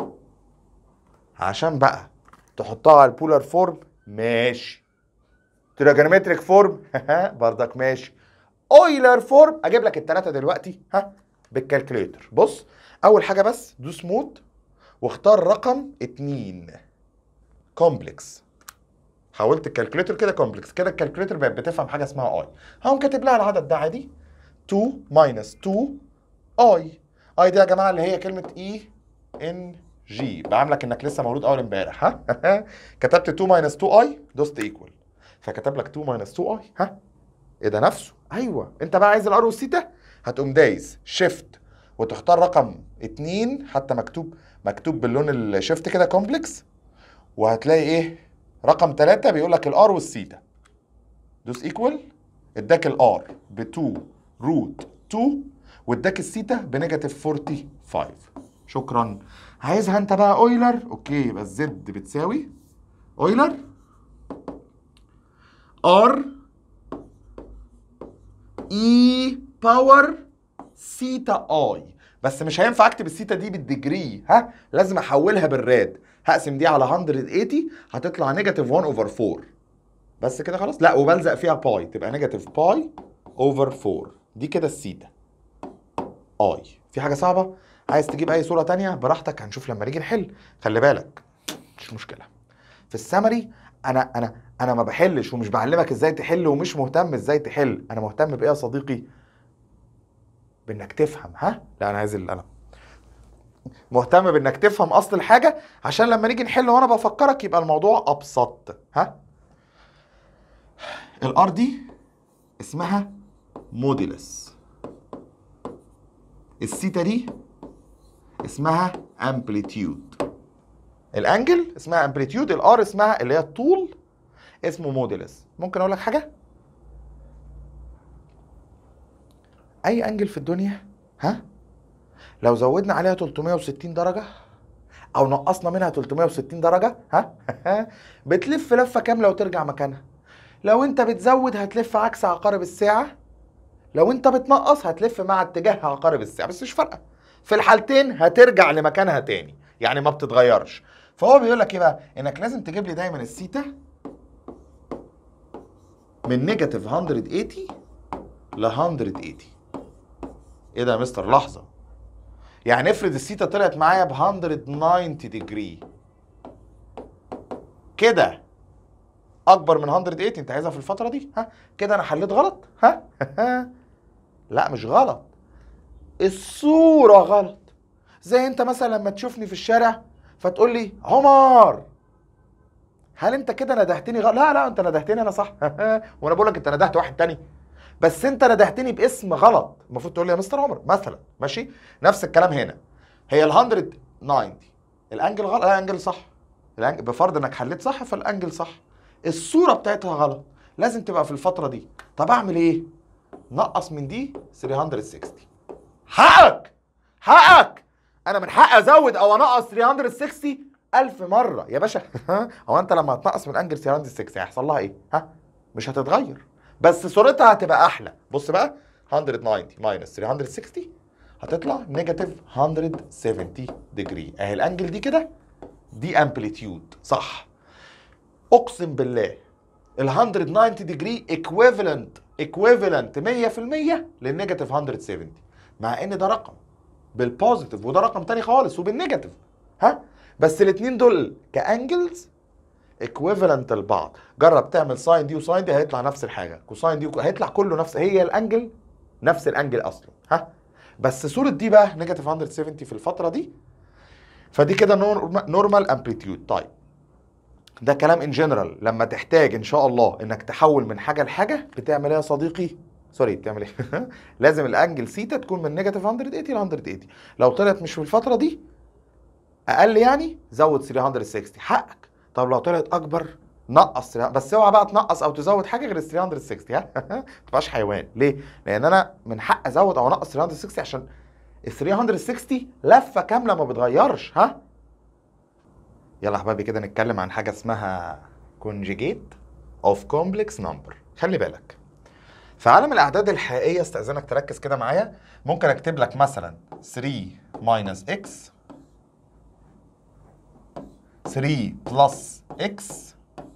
عشان بقى تحطها على البولار فورم ماشي تراجونومتريك فورم بردك ماشي اويلر فورم اجيب لك الثلاثه دلوقتي ها بالكالكوليتر بص اول حاجه بس دوس مود واختار رقم اتنين كومبلكس حولت الكالكوليتر كده كومبلكس كده الكالكوليتر بقت بتفهم حاجه اسمها اي هقوم كاتب لها العدد ده عادي 2 ماينس 2 اي اي دي يا جماعه اللي هي كلمه اي ان جي بعاملك انك لسه مولود اول امبارح ها كتبت 2 ماينس 2 اي دوست ايكوال فكتب لك 2 ماينس 2 اي ها ايه ده نفسه ايوه انت بقى عايز الار والثيتا هتقوم دايس شيفت وتختار رقم 2 حتى مكتوب مكتوب باللون الشيفت كده كومبلكس وهتلاقي ايه رقم 3 بيقول لك الار والثيتا دوس ايكوال اداك الار ب 2 روت 2 واداك الثيتا بنيجاتيف 45 شكرا عايزها انت بقى اويلر اوكي يبقى الزد بتساوي اويلر ار اي باور سيتا اي بس مش هينفع اكتب السيتا دي بالديجري ها لازم احولها بالراد هقسم دي على 180 هتطلع نيجاتيف 1 اوفر 4 بس كده خلاص لا وبلزق فيها باي تبقى نيجاتيف باي اوفر 4 دي كده السيتا اي في حاجه صعبه عايز تجيب اي صوره تانية براحتك هنشوف لما نيجي نحل خلي بالك مش مشكله في السمري انا انا انا ما بحلش ومش بعلمك ازاي تحل ومش مهتم ازاي تحل انا مهتم بايه يا صديقي بانك تفهم ها لا انا عايز القلم مهتم بانك تفهم اصل الحاجه عشان لما نيجي نحل وانا بفكرك يبقى الموضوع ابسط ها الار دي اسمها موديلس السيتا دي اسمها امبليتيود الانجل اسمها امبليتيود الار اسمها اللي هي الطول اسمه موديلس ممكن اقول لك حاجه اي انجل في الدنيا ها لو زودنا عليها 360 درجه او نقصنا منها 360 درجه ها بتلف لفه كامله وترجع مكانها لو انت بتزود هتلف عكس عقارب الساعه لو انت بتنقص هتلف مع اتجاه عقارب الساعه بس مش فارقه في الحالتين هترجع لمكانها تاني يعني ما بتتغيرش فهو بيقول لك ايه بقى انك لازم تجيب لي دايما السيتا من نيجاتيف 180 ل 180 ايه ده يا مستر لحظه يعني افرض السيتا طلعت معايا ب 190 ديجري كده اكبر من 180 انت عايزها في الفتره دي ها كده انا حليت غلط ها لا مش غلط الصوره غلط زي انت مثلا لما تشوفني في الشارع فتقول لي عمر هل انت كده ندهتني غلط لا لا انت ندهتني انا صح وانا بقول لك انت ندهت واحد تاني بس انت ندهتني باسم غلط المفروض تقول لي يا مستر عمر مثلا ماشي نفس الكلام هنا هي ال 190 الانجل غلط لا الانجل صح الأنجل بفرض انك حليت صح فالانجل صح الصوره بتاعتها غلط لازم تبقى في الفتره دي طب اعمل ايه نقص من دي 360 حقك حقك انا من حقي ازود او انقص 360 الف مره يا باشا هو انت لما هتنقص من انجل 360 هيحصل لها ايه ها مش هتتغير بس صورتها هتبقى احلى بص بقى 190 ماينس 360 هتطلع نيجاتيف 170 ديجري اهي الانجل دي كده دي امبليتيود صح اقسم بالله ال 190 ديجري ايكويفالنت ايكويفالنت 100% للنيجاتيف 170 مع ان ده رقم بالبوزيتيف وده رقم تاني خالص وبالنيجاتيف ها بس الاثنين دول كانجلز ايكويفالنت لبعض جرب تعمل ساين دي وساين دي هيطلع نفس الحاجه كوساين دي وكو... هيطلع كله نفس هي الانجل نفس الانجل اصلا ها بس صوره دي بقى نيجاتيف 170 في الفتره دي فدي كده نورمال امبليتيود طيب ده كلام ان جنرال لما تحتاج ان شاء الله انك تحول من حاجه لحاجه بتعمل ايه يا صديقي سوري بتعمل ايه لازم الانجل سيتا تكون من نيجاتيف 180 ل 180 لو طلعت مش في الفتره دي اقل يعني زود 360 حقك طب لو طلعت اكبر نقص بس اوعى بقى تنقص او تزود حاجه غير ال 360 ها ما تبقاش حيوان ليه لان انا من حق ازود او انقص 360 عشان ال 360 لفه كامله ما بتغيرش ها يلا يا حبايبي كده نتكلم عن حاجه اسمها conjugate of complex number خلي بالك في عالم الاعداد الحقيقيه استاذنك تركز كده معايا ممكن اكتب لك مثلا 3 minus x 3 بلس اكس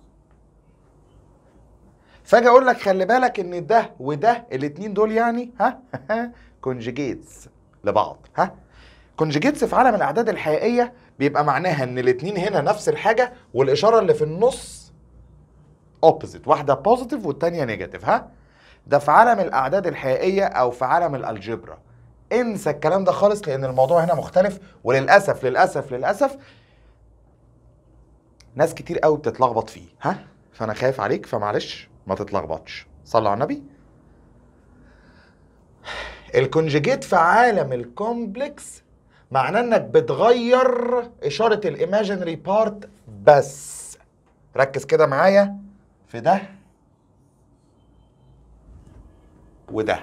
فاجي اقول لك خلي بالك ان ده وده الاثنين دول يعني ها كونجيجيتس لبعض ها كونجيجيتس في عالم الاعداد الحقيقيه بيبقى معناها ان الاثنين هنا نفس الحاجه والاشاره اللي في النص اوبوزيت واحده بوزيتيف والثانيه نيجاتيف ها ده في عالم الاعداد الحقيقيه او في عالم الالجبرا انسى الكلام ده خالص لان الموضوع هنا مختلف وللاسف للاسف للاسف ناس كتير قوي بتتلخبط فيه ها فانا خايف عليك فمعلش ما تتلخبطش صلوا على النبي الكونجيجيت في عالم الكومبلكس معناه انك بتغير اشاره الايماجينري بارت بس ركز كده معايا في ده وده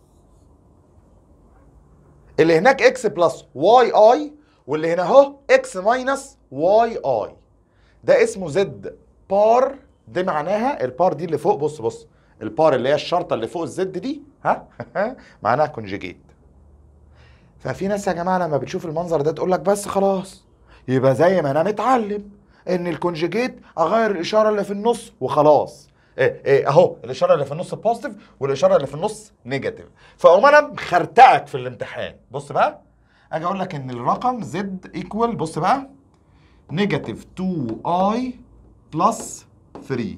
اللي هناك اكس بلس واي اي واللي هنا اهو اكس ماينس واي اي ده اسمه زد بار دي معناها البار دي اللي فوق بص بص البار اللي هي الشرطه اللي فوق الزد دي ها معناها كونجيجيت ففي ناس يا جماعه لما بتشوف المنظر ده تقول لك بس خلاص يبقى زي ما انا متعلم ان الكونجيجيت اغير الاشاره اللي في النص وخلاص ايه ايه اهو الاشاره اللي في النص بوزيتيف والاشاره اللي في النص نيجاتيف فاقوم انا مخرتعك في الامتحان بص بقى اجي اقول لك ان الرقم زد ايكوال بص بقى نيجاتيف 2 اي بلس 3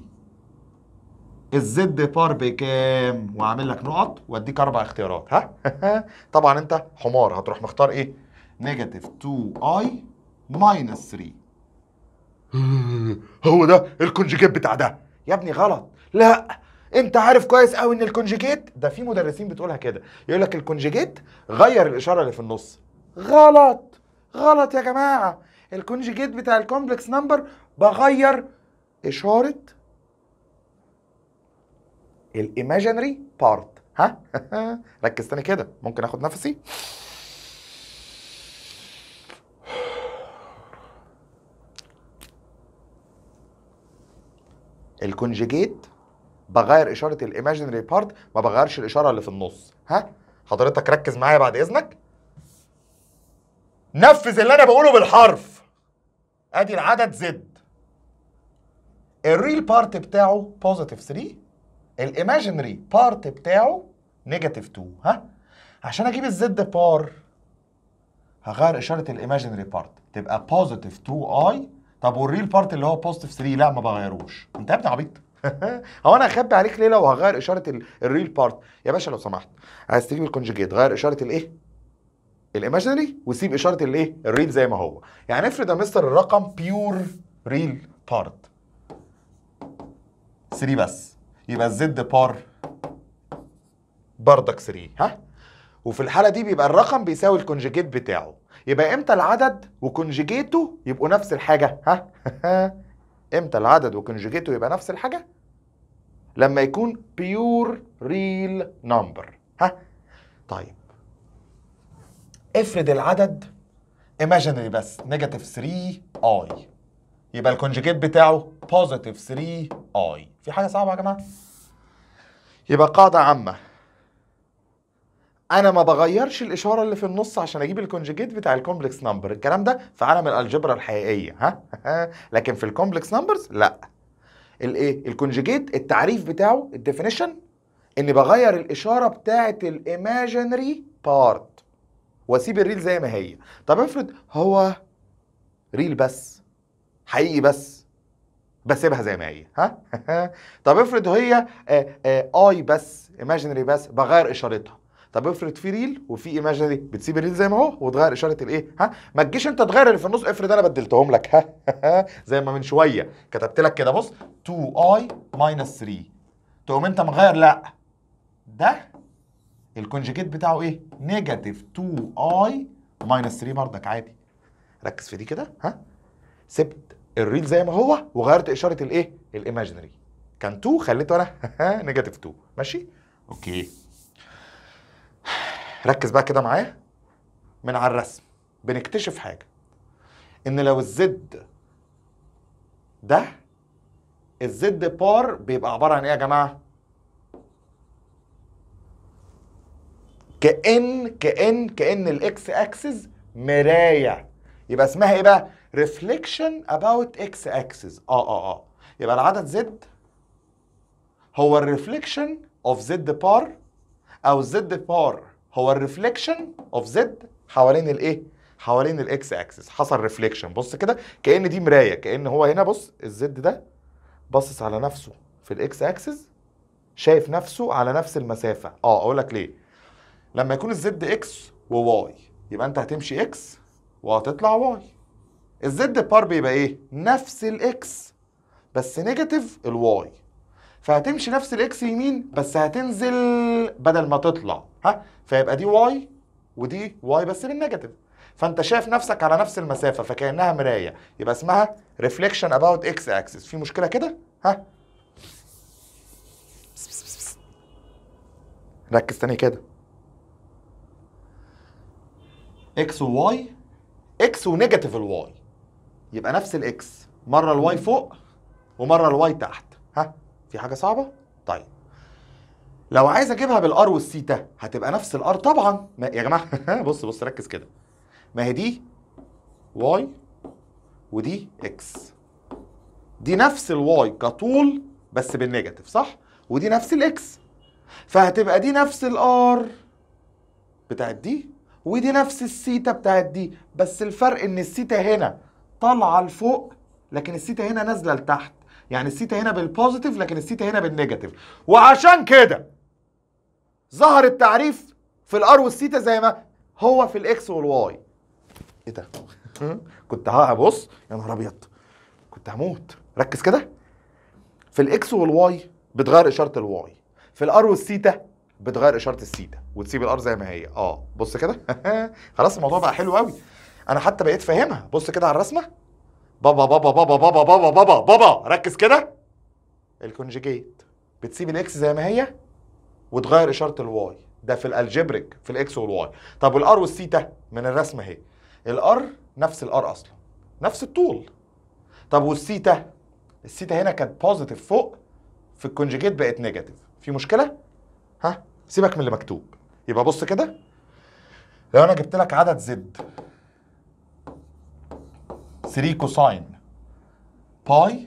الزد بار بكام واعمل لك نقط واديك اربع اختيارات ها طبعا انت حمار هتروح مختار ايه نيجاتيف 2 اي ماينس 3 هو ده الكونجيجيت بتاع ده يا ابني غلط لا انت عارف كويس قوي ان الكونجيجيت ده في مدرسين بتقولها كده يقول لك الكونجيجيت غير الاشاره اللي في النص غلط غلط يا جماعه الكونجيجيت بتاع الكومبلكس نمبر بغير اشاره الايماجينري بارت ها ركز تاني كده ممكن اخد نفسي الكونجيجيت بغير اشاره الايماجينري بارت ما بغيرش الاشاره اللي في النص ها حضرتك ركز معايا بعد اذنك نفذ اللي انا بقوله بالحرف ادي العدد زد الريل بارت بتاعه بوزيتيف 3 الايماجينري بارت بتاعه نيجاتيف 2 ها عشان اجيب الزد بار هغير اشاره الايماجينري بارت تبقى بوزيتيف 2 اي طب والريل بارت اللي هو بوزيتيف 3 لا ما بغيروش انت يا ابني عبيط هو انا اخبي عليك ليه لو هغير اشاره ال- الريل بارت يا باشا لو سمحت عايز تجيب الكونجيجيت غير اشاره الايه الايماجينري وسيب اشاره الايه الريل زي ما هو يعني افرض يا مستر الرقم بيور ريل بارت 3 بس يبقى الزد بار بردك 3 ها وفي الحاله دي بيبقى الرقم بيساوي الكونجيجيت بتاعه يبقى امتى العدد وكونجيجيته يبقوا نفس الحاجه ها امتى العدد وكونجيجيته يبقى نفس الحاجه لما يكون بيور ريل نمبر ها طيب افرض العدد ايماجينري بس نيجاتيف 3 اي يبقى الكونجيجيت بتاعه بوزيتيف 3 اي في حاجه صعبه يا جماعه يبقى قاعده عامه انا ما بغيرش الاشاره اللي في النص عشان اجيب الكونجيجيت بتاع الكومبلكس نمبر الكلام ده في عالم الالجبرا الحقيقيه ها لكن في الكومبلكس نمبرز لا الايه الكونجيجيت التعريف بتاعه الديفينيشن اني بغير الاشاره بتاعه الايماجينري بارت واسيب الريل زي ما هي طب افرض هو ريل بس حقيقي بس بسيبها زي ما هي ها طب افرض هي اي بس ايماجينري بس بغير اشارتها طب افرض في ريل وفي ايماجينري بتسيب الريل زي ما هو وتغير اشاره الايه ها ما تجيش انت تغير اللي في النص افرض انا بدلتهم لك ها زي ما من شويه كتبت لك كده بص 2 اي ماينس 3 تقوم انت مغير لا ده الكونجيجيت بتاعه ايه نيجاتيف 2 اي ماينس 3 بردك عادي ركز في دي كده ها سبت الريل زي ما هو وغيرت اشاره الايه الايماجينري كان 2 خليته انا نيجاتيف 2 ماشي اوكي ركز بقى كده معايا من على الرسم بنكتشف حاجه ان لو الزد ده الزد بار بيبقى عباره عن ايه يا جماعه كأن كأن كأن الاكس اكسس مراية يبقى اسمها ايه بقى؟ ريفليكشن اباوت اكس اكسس اه اه اه يبقى العدد زد هو الريفليكشن اوف زد بار او زد بار هو الريفليكشن اوف زد حوالين الايه؟ حوالين الاكس اكسس حصل ريفليكشن بص كده كأن دي مراية كأن هو هنا بص الزد ده باصص على نفسه في الاكس اكسس شايف نفسه على نفس المسافة اه اقول لك ليه لما يكون الزد اكس وواي يبقى انت هتمشي اكس وهتطلع واي الزد بار بيبقى ايه نفس الاكس بس نيجاتيف الواي فهتمشي نفس الاكس يمين بس هتنزل بدل ما تطلع ها فيبقى دي واي ودي واي بس بالنيجاتيف فانت شايف نفسك على نفس المسافه فكانها مرايه يبقى اسمها ريفليكشن اباوت اكس اكسس في مشكله كده ها ركز تاني كده اكس وواي اكس ونيجاتيف الواي يبقى نفس الاكس مره الواي فوق ومره الواي تحت ها في حاجه صعبه طيب لو عايز اجيبها بالار والثيتا هتبقى نفس الار طبعا ما يا جماعه بص بص ركز كده ما هي دي واي ودي اكس دي نفس الواي كطول بس بالنيجاتيف صح ودي نفس الاكس فهتبقى دي نفس الار بتاعت دي ودي نفس السيتا بتاعت دي بس الفرق ان السيتا هنا طالعه لفوق لكن السيتا هنا نازله لتحت يعني السيتا هنا بالبوزيتيف لكن السيتا هنا بالنيجاتيف وعشان كده ظهر التعريف في الار والسيتا زي ما هو في الاكس والواي ايه ده كنت هبص يا نهار ابيض كنت هموت ركز كده في الاكس والواي بتغير اشاره الواي في الار والثيتا بتغير اشاره الثيتا وتسيب الار زي ما هي اه بص كده خلاص الموضوع بقى حلو قوي انا حتى بقيت فاهمها بص كده على الرسمه بابا بابا بابا بابا بابا بابا بابا ركز كده الكونجيجيت بتسيب الاكس زي ما هي وتغير اشاره الواي ده في الالجبريك في الاكس والواي طب والار والثيتا من الرسمه اهي الار نفس الار اصلا نفس الطول طب والثيتا الثيتا هنا كانت بوزيتيف فوق في الكونجيجيت بقت نيجاتيف في مشكله ها سيبك من اللي مكتوب يبقى بص كده لو انا جبت لك عدد زد 3 كوساين باي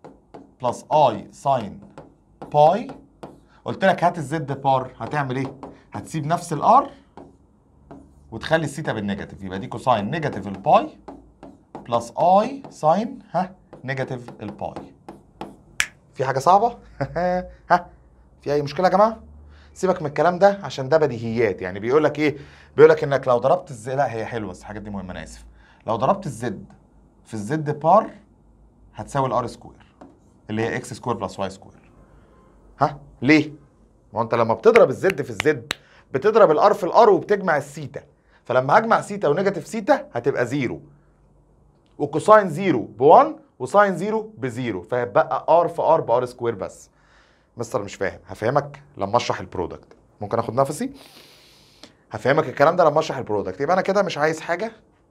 بلس اي ساين باي قلت لك هات الزد بار هتعمل ايه هتسيب نفس الار وتخلي الثيتا بالنيجاتيف يبقى دي كوساين نيجاتيف الباي بلس اي ساين ها نيجاتيف الباي في حاجه صعبه ها في اي مشكله يا جماعه سيبك من الكلام ده عشان ده بديهيات يعني بيقول لك ايه بيقول لك انك لو ضربت الزد لا هي حلوه بس الحاجات دي مهمه انا اسف لو ضربت الزد في الزد بار هتساوي الار سكوير اللي هي اكس سكوير بلس واي سكوير ها ليه ما هو انت لما بتضرب الزد في الزد بتضرب الار في الار وبتجمع السيتا فلما هجمع سيتا ونيجاتيف سيتا هتبقى زيرو وكوساين زيرو ب 1 وساين زيرو بزيرو فهيبقى ار في ار بار سكوير بس مستر مش فاهم هفهمك لما اشرح البرودكت ممكن اخد نفسي هفهمك الكلام ده لما اشرح البرودكت يبقى انا كده مش عايز حاجه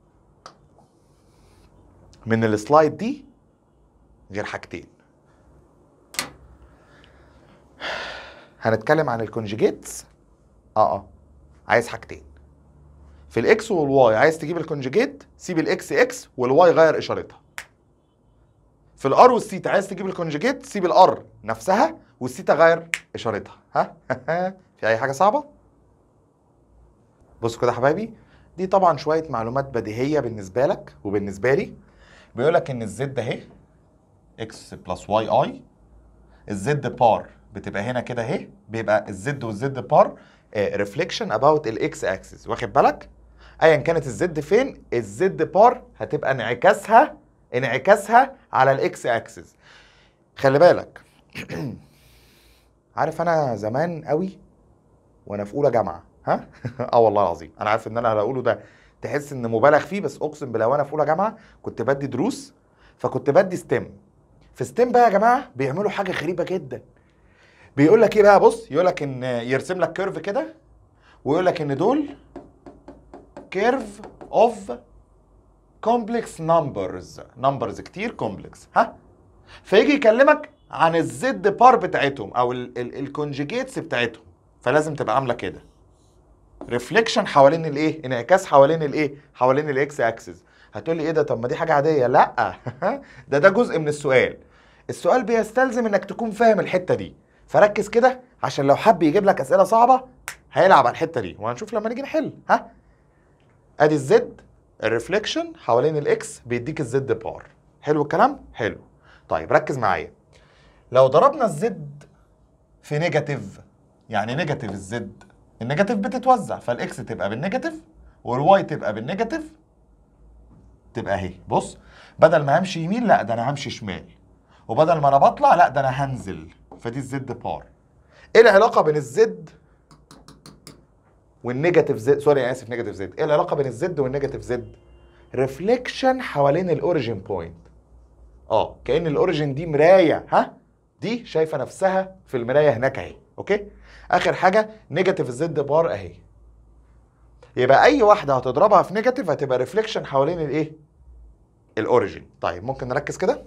من السلايد دي غير حاجتين هنتكلم عن الكونجيجيتس اه اه عايز حاجتين في الاكس والواي عايز تجيب الكونجيجيت سيب الاكس اكس والواي غير اشارتها في الار والثيتا عايز تجيب الكونجيجيت سيب الار نفسها والثيتا غير اشارتها ها في اي حاجه صعبه بصوا كده يا حبايبي دي طبعا شويه معلومات بديهيه بالنسبه لك وبالنسبه لي بيقول لك ان الزد اهي اكس بلس واي اي الزد بار بتبقى هنا كده اهي بيبقى الزد والزد بار ريفليكشن اباوت الاكس اكسس واخد بالك ايا كانت الزد فين الزد بار هتبقى انعكاسها انعكاسها على الاكس اكسس خلي بالك عارف انا زمان قوي وانا في اولى جامعه ها اه والله العظيم انا عارف ان انا هقوله ده تحس ان مبالغ فيه بس اقسم بالله وانا في اولى جامعه كنت بدي دروس فكنت بدي ستيم في ستيم بقى يا جماعه بيعملوا حاجه غريبه جدا بيقول لك ايه بقى بص يقول لك ان يرسم لك كيرف كده ويقول لك ان دول كيرف اوف كومبلكس نمبرز نمبرز كتير كومبلكس ها فيجي يكلمك عن الزد بار بتاعتهم او الكونجيجيتس بتاعتهم فلازم تبقى عامله كده ريفليكشن حوالين الايه انعكاس حوالين الايه حوالين الاكس اكسس هتقول لي ايه ده طب ما دي حاجه عاديه لا ده ده جزء من السؤال السؤال بيستلزم انك تكون فاهم الحته دي فركز كده عشان لو حب يجيب لك اسئله صعبه هيلعب على الحته دي وهنشوف لما نيجي نحل ها ادي الزد الريفليكشن حوالين الاكس بيديك الزد بار حلو الكلام حلو طيب ركز معايا لو ضربنا الزد في نيجاتيف يعني نيجاتيف الزد النيجاتيف بتتوزع فالاكس تبقى بالنيجاتيف والواي تبقى بالنيجاتيف تبقى اهي بص بدل ما همشي يمين لا ده انا همشي شمال وبدل ما انا بطلع لا ده انا هنزل فدي الزد بار ايه العلاقه بين الزد والنيجاتيف زد سوري انا اسف نيجاتيف زد ايه العلاقه بين الزد والنيجاتيف زد ريفليكشن حوالين الاوريجين بوينت اه كان الاوريجين دي مرايه ها دي شايفه نفسها في المرايه هناك اهي اوكي اخر حاجه نيجاتيف الزد بار اهي يبقى اي واحده هتضربها في نيجاتيف هتبقى ريفليكشن حوالين الايه الاوريجين طيب ممكن نركز كده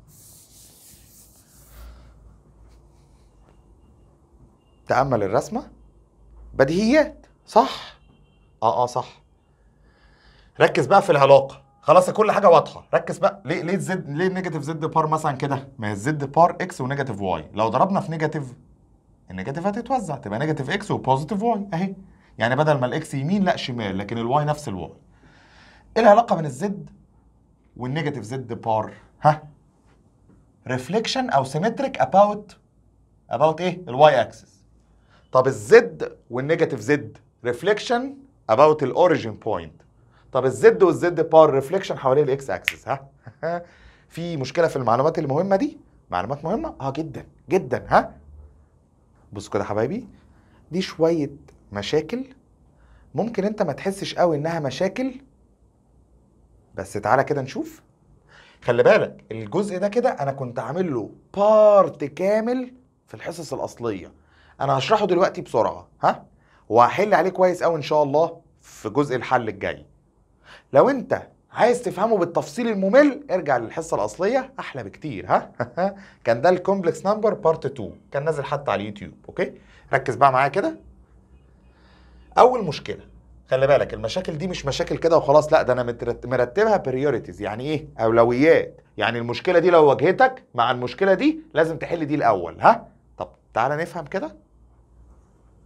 تامل الرسمه بديهيات صح اه اه صح ركز بقى في العلاقه خلاص كل حاجه واضحه ركز بقى ليه ليه الزد ليه النيجاتيف زد بار مثلا كده ما هي الزد بار اكس ونيجاتيف واي لو ضربنا في نيجاتيف النيجاتيف هتتوزع تبقى نيجاتيف اكس وبوزيتيف واي اهي يعني بدل ما الاكس يمين لا شمال لكن الواي نفس الواي ايه العلاقه بين الزد والنيجاتيف زد بار ها ريفليكشن او سيمتريك اباوت اباوت ايه الواي اكسس طب الزد والنيجاتيف زد ريفليكشن اباوت الاوريجين بوينت طب الزد والزد بار ريفليكشن حوالين الاكس اكسس ها في مشكله في المعلومات المهمه دي معلومات مهمه اه جدا جدا ها بصوا كده يا حبايبي دي شويه مشاكل ممكن انت ما تحسش قوي انها مشاكل بس تعالى كده نشوف خلي بالك الجزء ده كده انا كنت عامل له بارت كامل في الحصص الاصليه انا هشرحه دلوقتي بسرعه ها وهحل عليه كويس قوي ان شاء الله في جزء الحل الجاي لو انت عايز تفهمه بالتفصيل الممل ارجع للحصه الاصليه احلى بكتير ها كان ده الكومبلكس نمبر بارت 2 كان نازل حتى على اليوتيوب اوكي ركز بقى معايا كده اول مشكله خلي بالك المشاكل دي مش مشاكل كده وخلاص لا ده انا مترت- مرتبها بريوريتيز يعني ايه اولويات يعني المشكله دي لو واجهتك مع المشكله دي لازم تحل دي الاول ها طب تعالى نفهم كده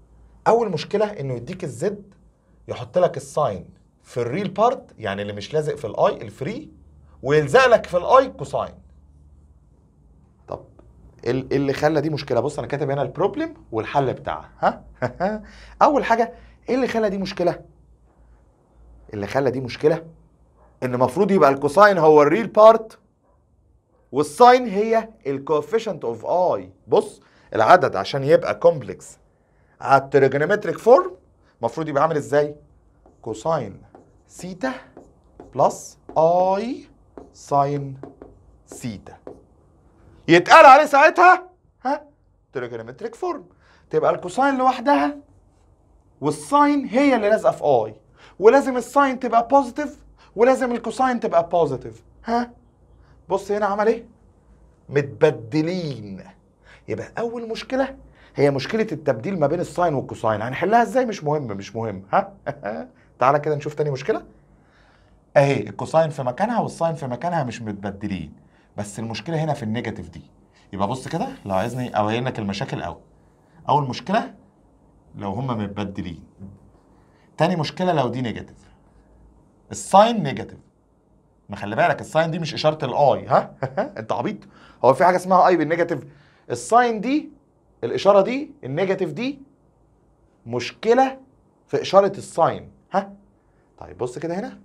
اول مشكله انه يديك الزد يحط لك الساين في الريل بارت يعني اللي مش لازق في الاي الفري ويلزق لك في الاي كوساين طب ايه ال- إيه اللي خلى دي مشكله بص انا كاتب هنا البروبلم والحل بتاعها ها اول حاجه ايه اللي خلى دي مشكله اللي خلى دي مشكله ان المفروض يبقى الكوساين هو الريل بارت والساين هي الكوفيشنت اوف اي بص العدد عشان يبقى كومبلكس على التريجونومتريك فورم المفروض يبقى عامل ازاي كوساين سيتا بلس اي ساين سيتا يتقال عليه ساعتها ها تريجونومتريك فورم تبقى الكوساين لوحدها والساين هي اللي لازقه في اي ولازم الساين تبقى بوزيتيف ولازم الكوساين تبقى بوزيتيف ها بص هنا عمل ايه متبدلين يبقى اول مشكله هي مشكله التبديل ما بين الساين والكوساين هنحلها ازاي مش مهم مش مهم ها تعالى كده نشوف تاني مشكله اهي الكوساين في مكانها والساين في مكانها مش متبدلين بس المشكله هنا في النيجاتيف دي يبقى بص كده لو عايزني ابين لك المشاكل قوي اول مشكله لو هما متبدلين تاني مشكله لو دي نيجاتيف الساين نيجاتيف ما خلي بالك الساين دي مش اشاره الاي ها انت عبيط هو في حاجه اسمها اي بالنيجاتيف الساين دي الاشاره دي النيجاتيف دي مشكله في اشاره الساين ها طيب بص كده هنا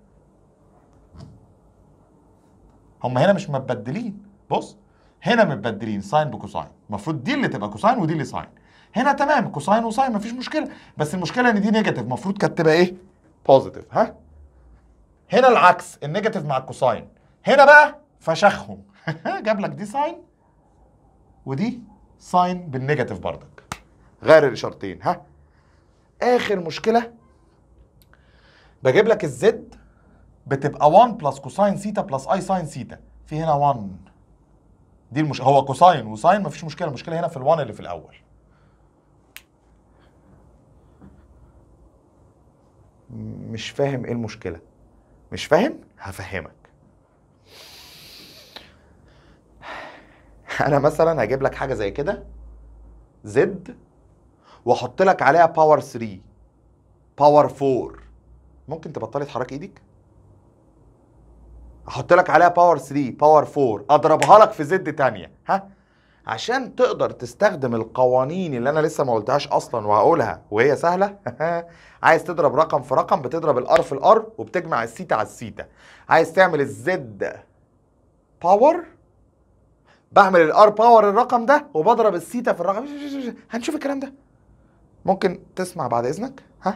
هم هنا مش متبدلين بص هنا متبدلين ساين بكوساين المفروض دي اللي تبقى كوساين ودي اللي ساين هنا تمام كوساين وساين مفيش مشكله بس المشكله ان دي نيجاتيف المفروض كانت تبقى ايه بوزيتيف ها هنا العكس النيجاتيف مع الكوساين هنا بقى فشخهم جاب لك دي ساين ودي ساين بالنيجاتيف بردك غير الاشارتين ها اخر مشكله بجيب لك الزد بتبقى 1 بلس كوساين سيتا بلس اي ساين سيتا في هنا 1 دي المش... هو كوساين وساين مفيش مشكله المشكله هنا في ال1 اللي في الاول م- مش فاهم ايه المشكله مش فاهم هفهمك انا مثلا هجيب لك حاجه زي كده زد واحط لك عليها باور 3 باور 4 ممكن تبطلي تحرك ايدك احط لك عليها باور 3 باور 4 اضربها لك في زد تانية ها عشان تقدر تستخدم القوانين اللي انا لسه ما قلتهاش اصلا وهقولها وهي سهله عايز تضرب رقم في رقم بتضرب الار في الار وبتجمع السيتا على السيتا عايز تعمل الزد باور بعمل الار باور الرقم ده وبضرب السيتا في الرقم هنشوف الكلام ده ممكن تسمع بعد اذنك ها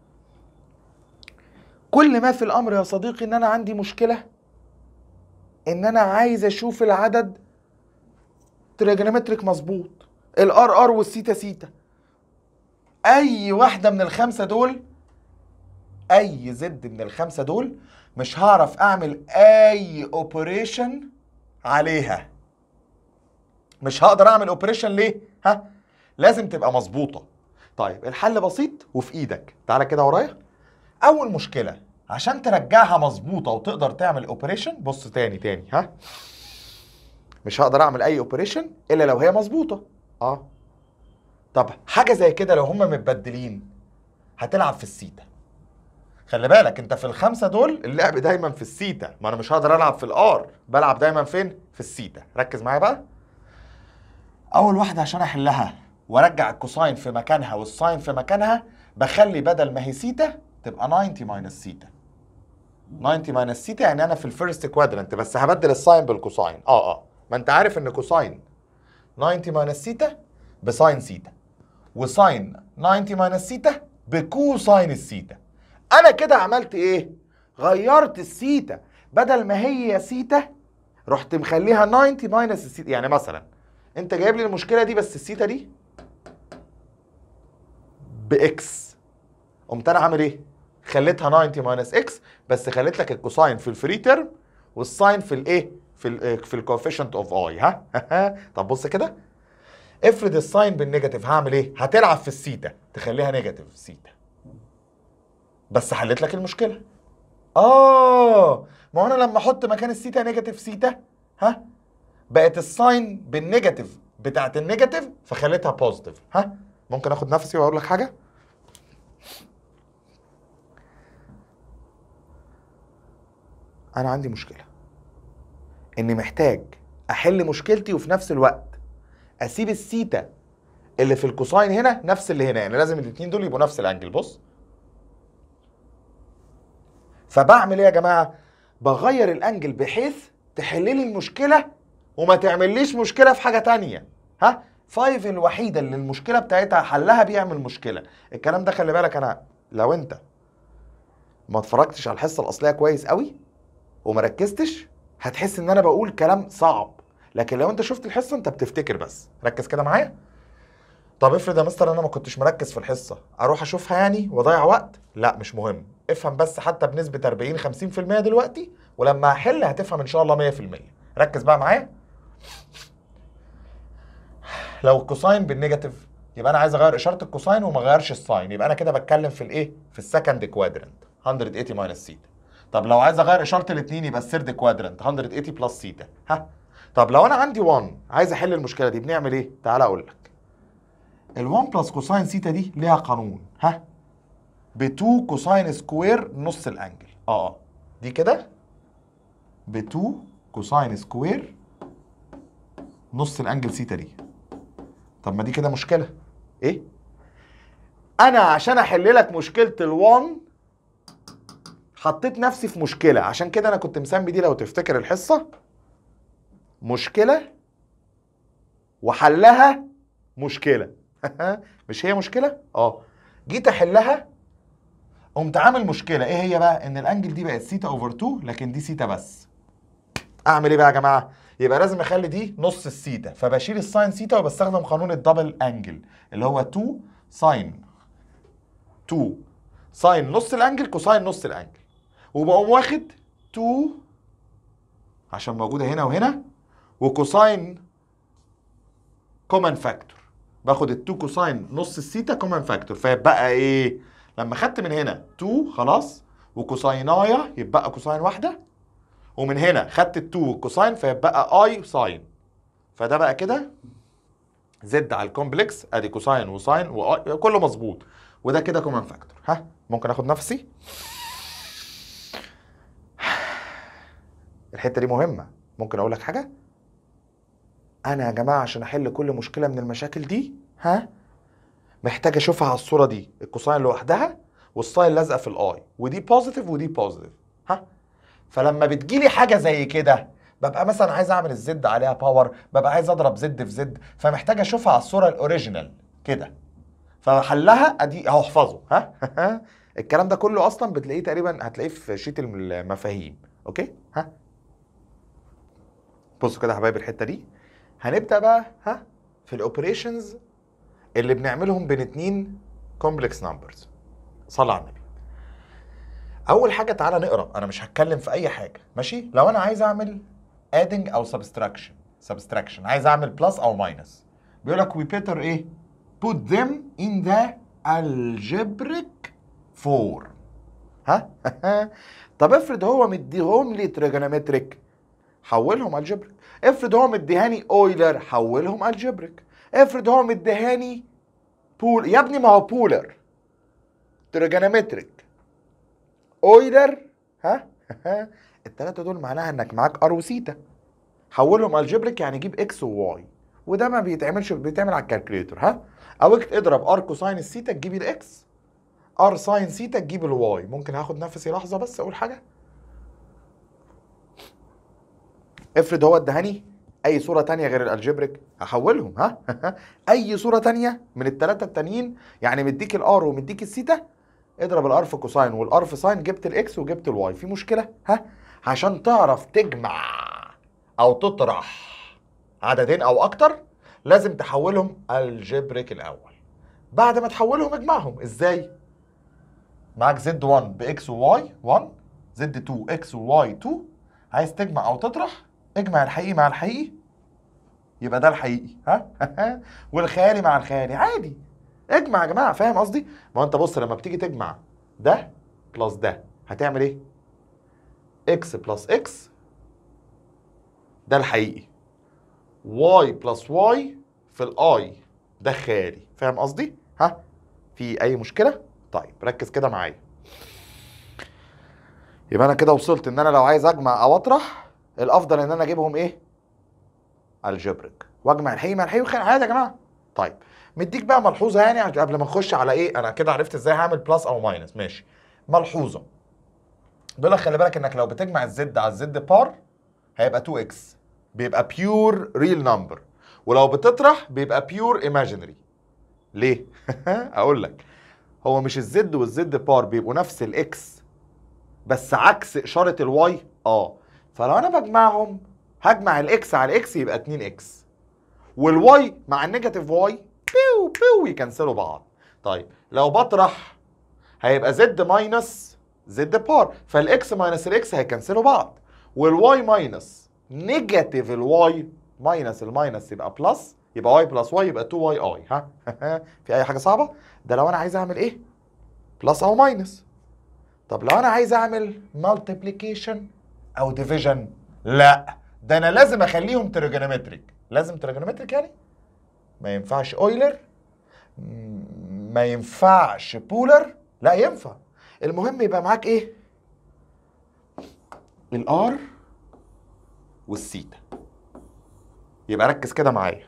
كل ما في الامر يا صديقي ان انا عندي مشكله ان انا عايز اشوف العدد تريجونومتريك مظبوط الار ار والسيتا سيتا اي واحده من الخمسه دول اي زد من الخمسه دول مش هعرف اعمل اي اوبريشن عليها مش هقدر اعمل اوبريشن ليه ها لازم تبقى مظبوطه طيب الحل بسيط وفي ايدك تعالى كده ورايا اول مشكله عشان ترجعها مظبوطه وتقدر تعمل اوبريشن بص تاني تاني ها مش هقدر اعمل اي اوبريشن الا لو هي مظبوطه اه طب حاجه زي كده لو هم متبدلين هتلعب في السيتا خلي بالك انت في الخمسه دول اللعب دايما في السيتا ما انا مش هقدر العب في الار بلعب دايما فين في السيتا ركز معايا بقى اول واحده عشان احلها وارجع الكوساين في مكانها والساين في مكانها بخلي بدل ما هي سيتا تبقى 90 ماينس سيتا 90 ماينس سيتا يعني انا في الفيرست كوادرنت بس هبدل الساين بالكوساين اه اه ما انت عارف ان كوساين 90 ماينس سيتا بساين سيتا وساين 90 ماينس سيتا بكوساين السيتا انا كده عملت ايه غيرت السيتا بدل ما هي سيتا رحت مخليها 90 ماينس السيتا يعني مثلا انت جايب لي المشكله دي بس السيتا دي باكس قمت انا عامل ايه خليتها 90 ماينس اكس بس خليت لك الكوساين في الفري تيرم والساين في الايه في ال في الكوفيشنت اوف اي ها طب بص كده افرض الساين بالنيجاتيف هعمل ايه هتلعب في السيتا تخليها نيجاتيف سيتا بس حلت لك المشكله اه ما هو انا لما احط مكان السيتا نيجاتيف سيتا ها بقت الساين بالنيجاتيف بتاعت النيجاتيف فخليتها بوزيتيف ها ممكن اخد نفسي واقول لك حاجه انا عندي مشكله اني محتاج احل مشكلتي وفي نفس الوقت اسيب السيتا اللي في الكوساين هنا نفس اللي هنا يعني لازم الاثنين دول يبقوا نفس الانجل بص فبعمل ايه يا جماعه بغير الانجل بحيث تحل لي المشكله وما تعمليش مشكله في حاجه تانية ها فايف الوحيده اللي المشكله بتاعتها حلها بيعمل مشكله الكلام ده خلي بالك انا لو انت ما اتفرجتش على الحصه الاصليه كويس قوي وما ركزتش هتحس ان انا بقول كلام صعب لكن لو انت شفت الحصه انت بتفتكر بس ركز كده معايا طب افرض يا مستر انا ما كنتش مركز في الحصه اروح اشوفها يعني واضيع وقت لا مش مهم افهم بس حتى بنسبه 40 50% دلوقتي ولما احل هتفهم ان شاء الله 100% ركز بقى معايا لو الكوساين بالنيجاتيف يبقى انا عايز اغير اشاره الكوساين وما اغيرش الساين يبقى انا كده بتكلم في الايه في السكند كوادرنت 180 ماينس سيتا طب لو عايز اغير اشاره الاثنين يبقى الثيرد كوادرنت 180 بلس سيتا ها طب لو انا عندي 1 عايز احل المشكله دي بنعمل ايه تعال اقول لك ال1 بلس كوساين سيتا دي ليها قانون ها ب 2 كوساين سكوير نص الانجل اه اه دي كده ب 2 كوساين سكوير نص الانجل سيتا دي طب ما دي كده مشكله ايه انا عشان احل لك مشكله ال1 حطيت نفسي في مشكله عشان كده انا كنت مسمي دي لو تفتكر الحصه مشكله وحلها مشكله مش هي مشكله اه جيت احلها قمت عامل مشكله ايه هي بقى ان الانجل دي بقت سيتا اوفر 2 لكن دي سيتا بس اعمل ايه بقى يا جماعه يبقى لازم اخلي دي نص السيتا فبشيل الساين سيتا وبستخدم قانون الدبل انجل اللي هو 2 ساين 2 ساين نص الانجل كوساين نص الانجل وبقوم واخد 2 عشان موجوده هنا وهنا وكوساين كومن فاكتور باخد ال 2 كوساين نص السيتا كومن فاكتور فيبقى ايه لما خدت من هنا 2 خلاص وكوساينايا يبقى كوساين واحده ومن هنا خدت ال 2 كوساين فيبقى اي ساين فده بقى كده زد على الكومبلكس ادي كوساين وساين واي كله مظبوط وده كده كومن فاكتور ها ممكن اخد نفسي الحته دي مهمه ممكن اقول لك حاجه انا يا جماعه عشان احل كل مشكله من المشاكل دي ها محتاج اشوفها على الصوره دي الكوساين لوحدها والساين لازقه في الاي ودي بوزيتيف ودي بوزيتيف ها فلما بتجيلي حاجه زي كده ببقى مثلا عايز اعمل الزد عليها باور ببقى عايز اضرب زد في زد فمحتاج اشوفها على الصوره الاوريجينال كده فحلها ادي اهو احفظه ها الكلام ده كله اصلا بتلاقيه تقريبا هتلاقيه في شيت المفاهيم اوكي ها بصوا كده يا حبايبي الحته دي هنبدا بقى ها في الاوبريشنز اللي بنعملهم بين اتنين كومبلكس نمبرز صلى على النبي اول حاجه تعالى نقرا انا مش هتكلم في اي حاجه ماشي لو انا عايز اعمل ادنج او سبستراكشن سبستراكشن عايز اعمل بلس او ماينس بيقول لك وي بيتر ايه put them in the algebraic form ها طب افرض هو مديهم لي تريجونومتريك حولهم الجبريك افرض هو مديهاني اويلر حولهم الجبريك افرض هو مديهاني بول يا ابني ما هو بولر تريجونومتريك اويلر ها الثلاثه دول معناها انك معاك ار وسيتا حولهم الجبريك يعني جيب اكس وواي وده ما بيتعملش بيتعمل على الكالكوليتر ها او اضرب ار كوساين السيتا تجيب الاكس ار ساين سيتا تجيب الواي ممكن هاخد نفسي لحظه بس اقول حاجه افرض هو ادهاني اي صوره تانية غير الالجبريك هحولهم ها اي صوره تانية من الثلاثه التانيين يعني مديك الار ومديك السيتا اضرب الار في كوساين والار في ساين جبت الاكس وجبت الواي في مشكله ها عشان تعرف تجمع او تطرح عددين او اكتر لازم تحولهم الجبريك الاول بعد ما تحولهم اجمعهم ازاي معاك زد 1 باكس وواي 1 زد 2 اكس وواي 2 عايز تجمع او تطرح اجمع الحقيقي مع الحقيقي يبقى ده الحقيقي ها والخيالي مع الخيالي عادي اجمع يا جماعه فاهم قصدي ما هو انت بص لما بتيجي تجمع ده بلس ده هتعمل ايه اكس بلس اكس ده الحقيقي واي بلس واي في الاي ده خيالي فاهم قصدي ها في اي مشكله طيب ركز كده معايا يبقى انا كده وصلت ان انا لو عايز اجمع او اطرح الافضل ان انا اجيبهم ايه الجبرك واجمع الحقيقي مع الحقيقي وخير عادي يا جماعه طيب مديك بقى ملحوظه يعني عشان قبل ما نخش على ايه انا كده عرفت ازاي هعمل بلس او ماينس ماشي ملحوظه بيقول لك خلي بالك انك لو بتجمع الزد على الزد بار هيبقى 2 اكس بيبقى بيور ريل نمبر ولو بتطرح بيبقى بيور ايماجينري ليه اقول لك هو مش الزد والزد بار بيبقوا نفس الاكس بس عكس اشاره الواي اه فلو انا بجمعهم هجمع الاكس على الاكس يبقى 2 اكس والواي مع النيجاتيف واي بيو بيو يكنسلوا بعض طيب لو بطرح هيبقى زد ماينس زد بار فالاكس ماينس الاكس هيكنسلوا بعض والواي ماينس نيجاتيف الواي ماينس الماينس يبقى بلس يبقى واي بلس واي يبقى 2 واي اي ها في اي حاجه صعبه ده لو انا عايز اعمل ايه بلس او ماينس طب لو انا عايز اعمل مالتيبليكيشن او ديفيجن لا ده انا لازم اخليهم تريجونومتريك لازم تريجونومتريك يعني ما ينفعش اويلر م- ما ينفعش بولر لا ينفع المهم يبقى معاك ايه الار والسيتا يبقى ركز كده معايا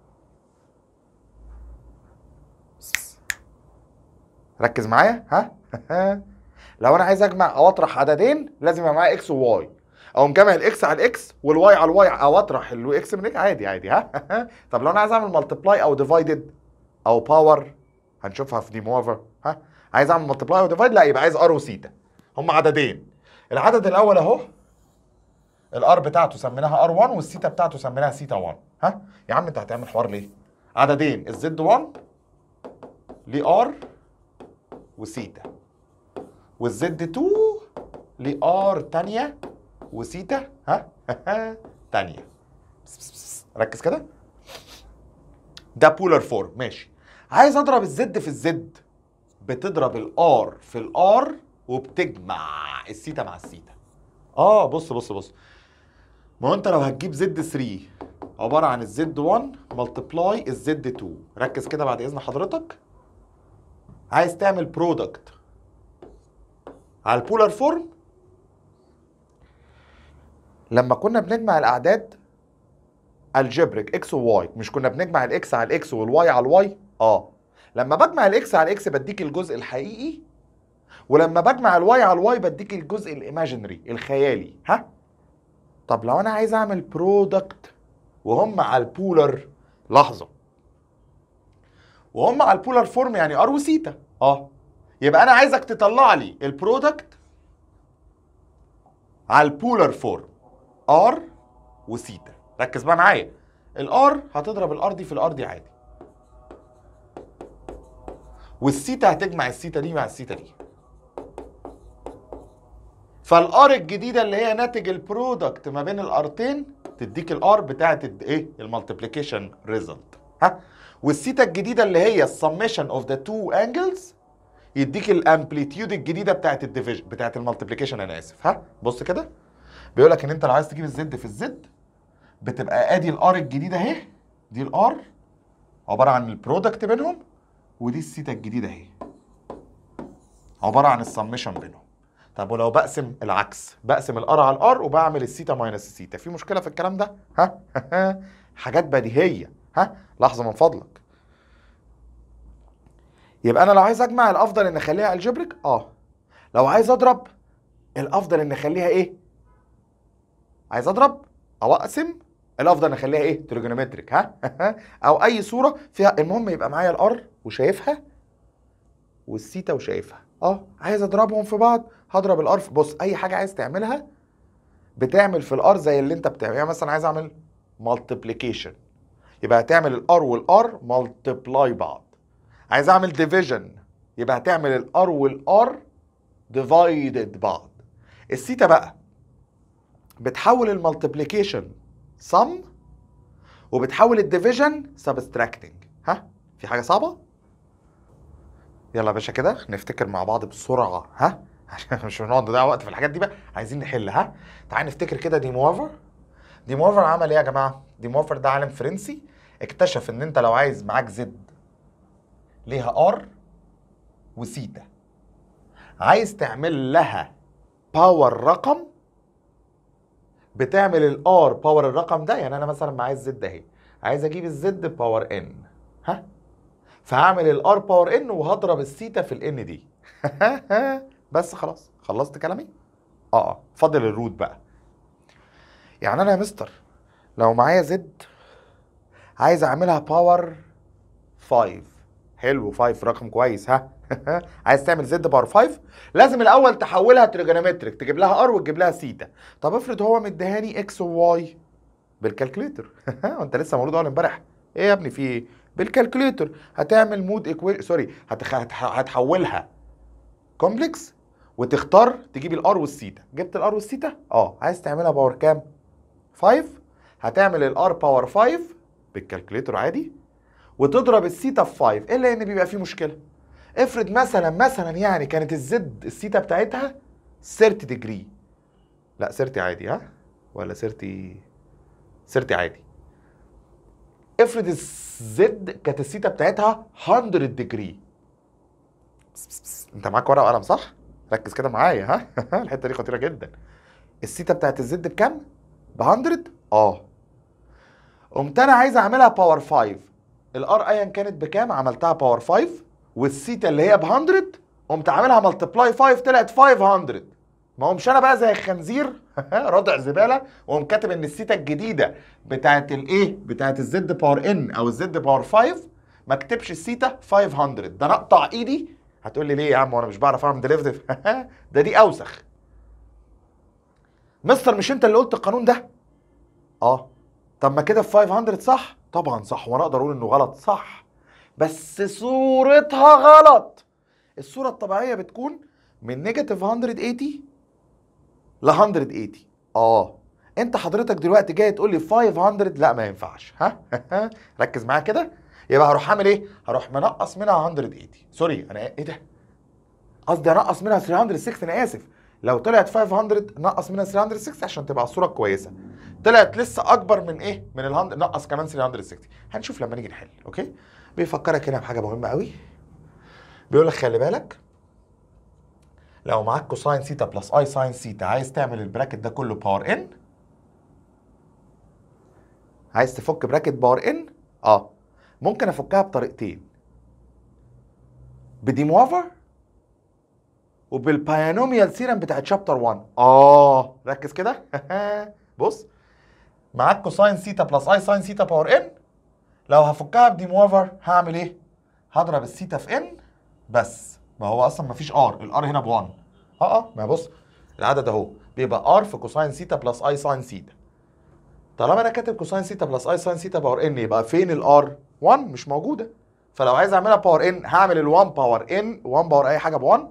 ركز معايا ها لو انا عايز اجمع او اطرح عددين لازم يبقى معايا اكس وواي او مجمع الاكس على الاكس والواي على الواي او اطرح الاكس من الاكس عادي عادي ها طب لو انا عايز اعمل ملتبلاي او ديفايدد او باور هنشوفها في دي موفر ها عايز اعمل ملتبلاي او ديفايد لا يبقى عايز ار وسيتا هم عددين العدد الاول اهو الار بتاعته سميناها ار 1 والسيتا بتاعته سميناها سيتا 1 ها يا عم انت هتعمل حوار ليه عددين الزد 1 ليه ار وسيتا والزد 2 ليه ار تانية وسيتا ها تانية بس بس بس. ركز كده ده بولر فورم ماشي عايز اضرب الزد في الزد بتضرب الار في الار وبتجمع السيتا مع السيتا اه بص بص بص ما هو انت لو هتجيب زد 3 عباره عن الزد 1 ملتبلاي الزد 2 ركز كده بعد اذن حضرتك عايز تعمل برودكت على البولار فورم لما كنا بنجمع الاعداد الجبريك اكس وواي مش كنا بنجمع الاكس على الاكس والواي على الواي اه لما بجمع الاكس على الاكس بديك الجزء الحقيقي ولما بجمع الواي على الواي بديك الجزء الايماجينري الخيالي ها طب لو انا عايز اعمل برودكت وهم على البولر لحظه وهم على البولر فورم يعني ار وسيتا اه يبقى انا عايزك تطلع لي البرودكت على البولر فورم ار وسيتا ركز بقى معايا الار هتضرب الار دي في الار دي عادي والسيتا هتجمع السيتا دي مع السيتا دي فالار الجديده اللي هي ناتج البرودكت ما بين الارتين تديك الار بتاعت الد- ايه المالتيبليكيشن ريزلت ها والسيتا الجديده اللي هي السميشن اوف ذا تو انجلز يديك الامبليتيود الجديده بتاعت الديفيجن بتاعت المالتيبليكيشن انا اسف ها بص كده بيقول لك ان انت لو عايز تجيب الزد في الزد بتبقى ادي الار الجديده اهي دي الار عباره عن البرودكت بينهم ودي السيتا الجديده اهي عباره عن السميشن بينهم طب ولو بقسم العكس بقسم الار على الار وبعمل السيتا ماينس السيتا في مشكله في الكلام ده ها حاجات بديهيه ها لحظه من فضلك يبقى انا لو عايز اجمع الافضل ان اخليها الجبريك اه لو عايز اضرب الافضل ان اخليها ايه عايز اضرب او اقسم الافضل ان اخليها ايه تريجونومتريك ها او اي صوره فيها المهم يبقى معايا الار وشايفها والسيتا وشايفها اه عايز اضربهم في بعض هضرب الار في بص اي حاجه عايز تعملها بتعمل في الار زي اللي انت بتعمل يعني مثلا عايز اعمل مالتيبليكيشن يبقى هتعمل الار والار مالتبلاي بعض عايز اعمل ديفيجن يبقى هتعمل الار والار ديفايدد بعض السيتا بقى بتحول المالتيبليكيشن سم وبتحول الديفيجن سبستراكتنج ها في حاجه صعبه يلا يا باشا كده نفتكر مع بعض بسرعه ها عشان مش هنقعد نضيع وقت في الحاجات دي بقى عايزين نحل ها تعال نفتكر كده دي موافر دي موافر عمل ايه يا جماعه دي موافر ده عالم فرنسي اكتشف ان انت لو عايز معاك زد ليها ار وسيتا عايز تعمل لها باور رقم بتعمل الار باور الرقم ده يعني انا مثلا معايا الزد اهي عايز اجيب الزد باور ان ها فهعمل الار باور ان وهضرب الثيتا في الان دي بس خلاص خلصت كلامي اه اه فاضل الروت بقى يعني انا يا مستر لو معايا زد عايز اعملها باور 5 حلو 5 رقم كويس ها عايز تعمل زد باور 5 لازم الاول تحولها تريجونومتريك تجيب لها ار وتجيب لها سيتا طب افرض هو مديهاني اكس وواي بالكالكوليتر وانت لسه مولود اول امبارح ايه يا ابني في ايه بالكالكوليتر هتعمل مود اكوي سوري هتخ... هتح... هتحولها كومبلكس وتختار تجيب الار والسيتا جبت الار والسيتا اه عايز تعملها باور كام 5 هتعمل الار باور 5 بالكالكوليتر عادي وتضرب السيتا في 5 الا ان بيبقى فيه مشكله افرض مثلا مثلا يعني كانت الزد السيتا بتاعتها 30 ديجري لا 30 عادي ها ولا 30 30 عادي افرض الزد كانت السيتا بتاعتها 100 ديجري بس بس بس. انت معاك ورقه وقلم صح ركز كده معايا ها الحته دي خطيره جدا السيتا بتاعت الزد بكام ب 100 اه قمت انا عايز اعملها باور 5 الار ايا كانت بكام عملتها باور 5 والسيتا اللي هي ب 100 قمت عاملها ملتبلاي 5 طلعت 500 ما قومش انا بقى زي الخنزير رادع زباله وقوم كاتب ان السيتا الجديده بتاعت الايه بتاعت الزد باور ان او الزد باور 5 ما اكتبش السيتا 500 ده انا اقطع ايدي هتقول لي ليه يا عم وانا مش بعرف اعمل ديريفيتيف ده دي اوسخ مستر مش انت اللي قلت القانون ده اه طب ما كده في 500 صح طبعا صح وانا اقدر اقول انه غلط صح بس صورتها غلط الصوره الطبيعيه بتكون من نيجاتيف 180 ل 180 اه انت حضرتك دلوقتي جاي تقول لي 500 لا ما ينفعش ها ركز معايا كده يبقى هروح اعمل ايه هروح منقص منها 180 سوري انا ايه ده قصدي انقص منها 306 انا اسف لو طلعت 500 نقص منها 306 عشان تبقى الصوره كويسه طلعت لسه اكبر من ايه من ال 100 نقص كمان 360 هنشوف لما نيجي نحل اوكي بيفكرك هنا بحاجه مهمه قوي بيقول لك خلي بالك لو معاك كوساين سيتا بلس اي ساين سيتا عايز تعمل البراكت ده كله باور ان عايز تفك براكت باور ان اه ممكن افكها بطريقتين بديموفر وبالباينوميال سيرم بتاعت شابتر 1 اه ركز كده بص معاك كوساين سيتا بلس اي ساين سيتا باور ان لو هفكها بديموفر هعمل ايه هضرب السيتا في ان بس ما هو اصلا ما فيش ار الار هنا ب 1 اه اه ما بص العدد اهو بيبقى ار في كوساين سيتا بلس اي ساين سيتا طالما انا كاتب كوساين سيتا بلس اي ساين سيتا باور ان يبقى فين الار 1 مش موجوده فلو عايز اعملها باور ان هعمل ال1 باور ان 1 باور اي حاجه ب 1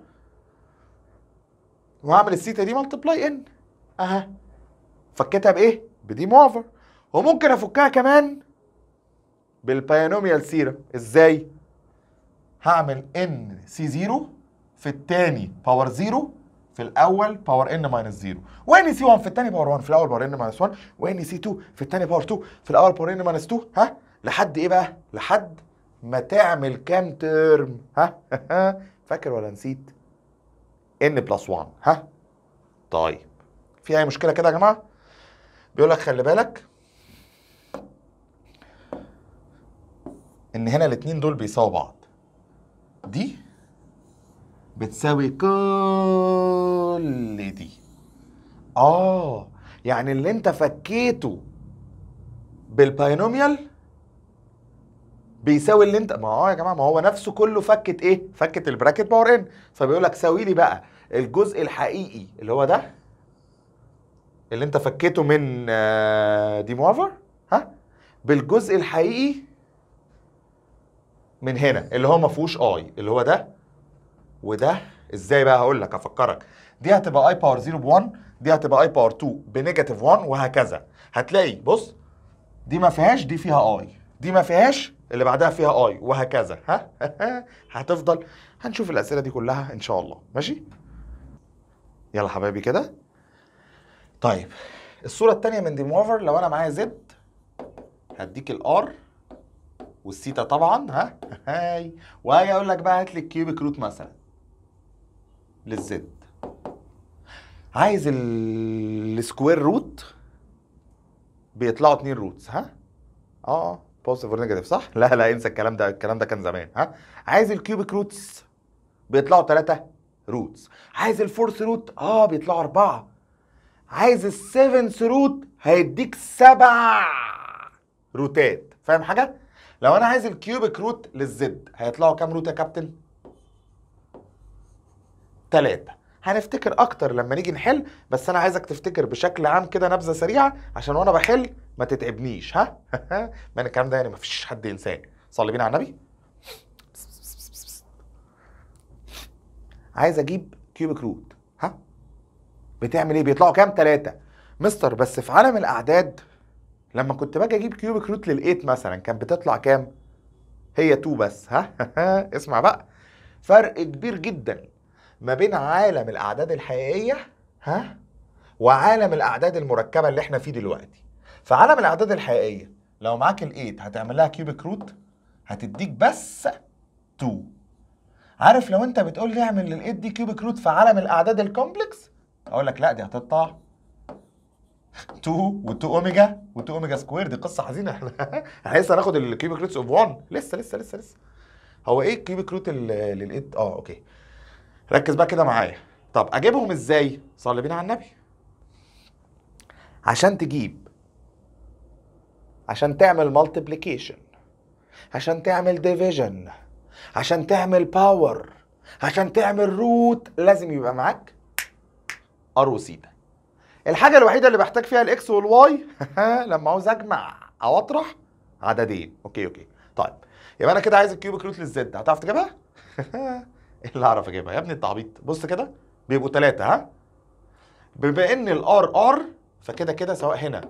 وهعمل السيتا دي ملتبلاي ان اها فكيتها بايه بدي موفر وممكن افكها كمان بالباينوميال سيرم ازاي هعمل ان سي 0 في الثاني باور 0 في الاول باور ان ماينس 0 وان سي 1 في الثاني باور 1 في الاول باور ان ماينس 1 وان سي 2 في الثاني باور 2 في الاول باور ان ماينس 2 ها لحد ايه بقى لحد ما تعمل كام ترم ها فاكر ولا نسيت ان بلس 1 ها طيب في اي مشكله كده يا جماعه بيقول لك خلي بالك ان هنا الاثنين دول بيساووا بعض دي بتساوي كل دي اه يعني اللي انت فكيته بالباينوميال بيساوي اللي انت ما هو يا جماعه ما هو نفسه كله فكت ايه فكت البراكت باور ان فبيقول لك ساوي لي بقى الجزء الحقيقي اللي هو ده اللي انت فكيته من آه، دي موافر ها بالجزء الحقيقي من هنا اللي هو ما فيهوش اي اللي هو ده وده ازاي بقى هقول لك افكرك دي هتبقى اي باور 0 ب 1 دي هتبقى اي باور 2 بنيجاتيف 1 وهكذا هتلاقي بص دي ما فيهاش دي فيها اي دي ما فيهاش اللي بعدها فيها اي وهكذا ها هتفضل هنشوف الاسئله دي كلها ان شاء الله ماشي يلا حبايبي كده طيب الصوره الثانيه من دي موفر لو انا معايا زد هديك الار والسيتا طبعا ها هاي وهاجي اقول لك بقى هات لي الكيوبيك روت مثلا للزد عايز ال- السكوير روت بيطلعوا اتنين روتس ها اه بوزيتيف ونيجاتيف صح لا لا انسى الكلام ده الكلام ده كان زمان ها عايز الكيوبيك روتس بيطلعوا ثلاثة روتس عايز الفورث روت اه بيطلعوا أربعة عايز السيفنث روت هيديك سبع روتات فاهم حاجة؟ لو أنا عايز الكيوبيك روت للزد هيطلعوا كام روت يا كابتن؟ ثلاثة هنفتكر أكتر لما نيجي نحل بس أنا عايزك تفتكر بشكل عام كده نبذة سريعة عشان وأنا بحل ما تتعبنيش ها؟ ما الكلام ده يعني مفيش حد ينساه صلي بينا على النبي عايز اجيب كيوبيك روت ها بتعمل ايه بيطلعوا كام ثلاثة مستر بس في عالم الاعداد لما كنت باجي اجيب كيوبيك روت للايت مثلا كانت بتطلع كام هي 2 بس ها اسمع بقى فرق كبير جدا ما بين عالم الاعداد الحقيقيه ها وعالم الاعداد المركبه اللي احنا فيه دلوقتي في عالم الاعداد الحقيقيه لو معاك الايت هتعمل لها كيوبيك روت هتديك بس 2 عارف لو انت بتقول لي اعمل للايت دي كيوبيك روت في عالم الاعداد الكومبلكس اقول لك لا دي هتطلع 2 و2 اوميجا و2 اوميجا سكوير دي قصه حزينه احنا احنا لسه هناخد الكيوبيك روتس اوف 1 لسه لسه لسه لسه هو ايه الكيوبيك روت ال- للايت اه اوكي ركز بقى كده معايا طب اجيبهم ازاي صلي بينا على النبي عشان تجيب عشان تعمل مالتيبليكيشن عشان تعمل ديفيجن عشان تعمل باور عشان تعمل روت لازم يبقى معاك ار وسيتا الحاجه الوحيده اللي بحتاج فيها الاكس والواي لما عاوز اجمع او اطرح عددين اوكي اوكي طيب يبقى انا كده عايز الكيوبيك روت للزد هتعرف تجيبها ايه اللي اعرف اجيبها يا ابني التعبيط بص كده بيبقوا ثلاثه ها بما ان الار ار فكده كده سواء هنا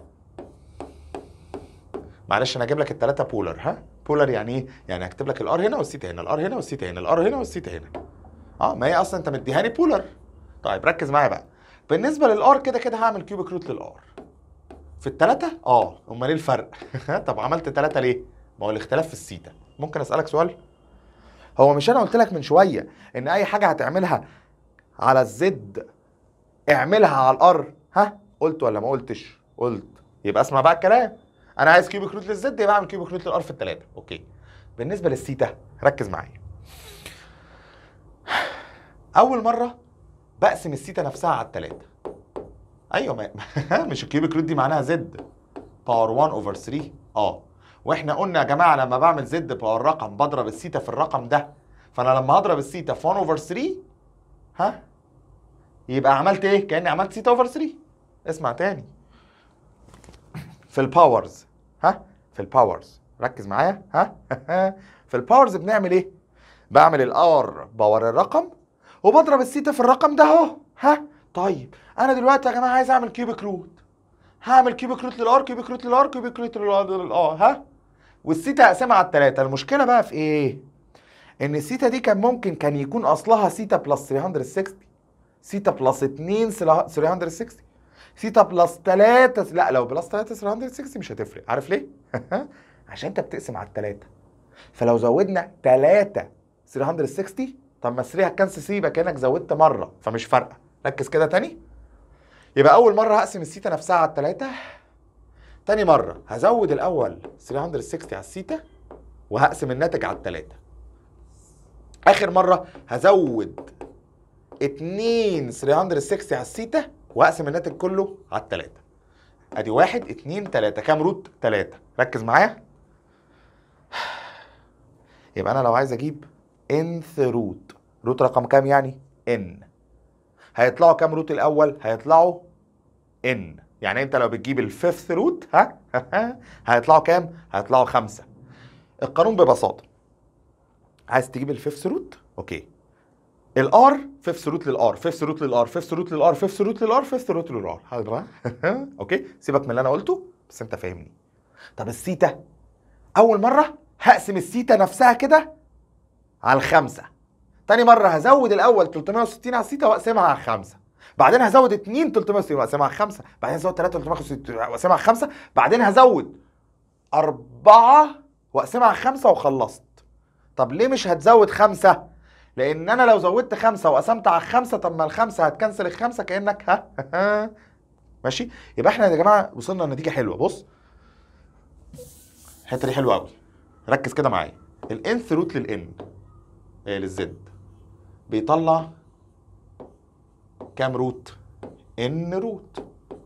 معلش انا هجيب لك الثلاثه بولر ها بولر يعني ايه يعني هكتب لك الار هنا والسيتا هنا الار هنا والسيتا هنا الار هنا والسيتا هنا اه ما هي اصلا انت مديهاني بولر طيب ركز معايا بقى بالنسبه للار كده كده هعمل كيوبيك روت للار في الثلاثه اه امال ايه الفرق طب عملت ثلاثه ليه ما هو الاختلاف في السيتا ممكن اسالك سؤال هو مش انا قلت لك من شويه ان اي حاجه هتعملها على الزد اعملها على الار ها قلت ولا ما قلتش قلت يبقى اسمع بقى الكلام انا عايز كيوبيك روت للزد يبقى اعمل كيوبيك روت للار في الثلاثه اوكي بالنسبه للسيتا ركز معايا اول مره بقسم السيتا نفسها على الثلاثه ايوه ما مش الكيوبيك روت دي معناها زد باور 1 اوفر 3 اه واحنا قلنا يا جماعه لما بعمل زد باور رقم بضرب السيتا في الرقم ده فانا لما هضرب السيتا في 1 اوفر 3 ها يبقى عملت ايه كاني عملت سيتا اوفر 3 اسمع تاني في الباورز ها في الباورز ركز معايا ها في الباورز بنعمل ايه بعمل الار باور الرقم وبضرب السيتا في الرقم ده اهو ها طيب انا دلوقتي يا جماعه عايز اعمل كيوبيك روت هعمل كيوبيك روت للار كيوبيك روت للار كيوبيك روت للار ها والسيتا هقسمها على الثلاثه المشكله بقى في ايه ان السيتا دي كان ممكن كان يكون اصلها سيتا بلس 360 سيتا بلس 2 360 سيتا بلس 3 لا لو بلس 3 360 مش هتفرق عارف ليه عشان انت بتقسم على الثلاثه فلو زودنا 3 360 طب ما 3 هتكنسل 3 يبقى كانك زودت مره فمش فارقه ركز كده تاني يبقى اول مره هقسم السيتا نفسها على الثلاثه تاني مره هزود الاول 360 على السيتا وهقسم الناتج على الثلاثه اخر مره هزود 2 360 على السيتا واقسم الناتج كله على الثلاثه ادي واحد اتنين تلاته كام روت تلاته ركز معايا يبقى انا لو عايز اجيب انث روت روت رقم كام يعني ان هيطلعوا كام روت الاول هيطلعوا ان يعني انت لو بتجيب الفيفث روت ها هيطلعوا كام هيطلعوا خمسة القانون ببساطة عايز تجيب الفيفث روت اوكي الار فيفث روت للار فيفث روت للار فيفث روت للار فيفث روت للار فيفث روت للار اوكي سيبك من اللي انا قلته بس انت فاهمني طب السيتا اول مره هقسم السيتا نفسها كده على الخمسه تاني مره هزود الاول 360 على السيتا واقسمها على الخمسه بعدين هزود 2 360 واقسمها على الخمسه بعدين هزود 3 360 واقسمها على الخمسه بعدين هزود أربعة واقسمها على خمسة وخلصت طب ليه مش هتزود خمسة؟ لان انا لو زودت خمسة وقسمت على خمسة طب ما الخمسة هتكنسل الخمسة كانك ها ماشي يبقى احنا يا جماعه وصلنا لنتيجه حلوه بص الحته دي حلوه قوي ركز كده معايا الانث روت للان إيه للزد بيطلع كام روت ان روت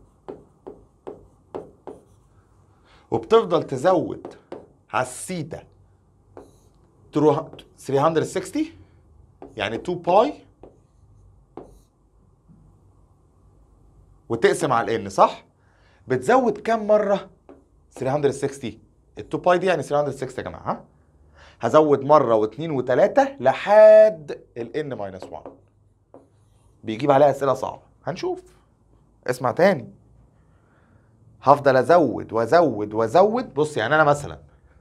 وبتفضل تزود على السيتا تروح 360 يعني 2 باي وتقسم على الان صح؟ بتزود كام مره 360 ال 2 باي دي يعني 360 يا جماعه ها؟ هزود مره واثنين وثلاثه لحد الان ماينس 1 بيجيب عليها اسئله صعبه هنشوف اسمع تاني هفضل ازود وازود وازود بص يعني انا مثلا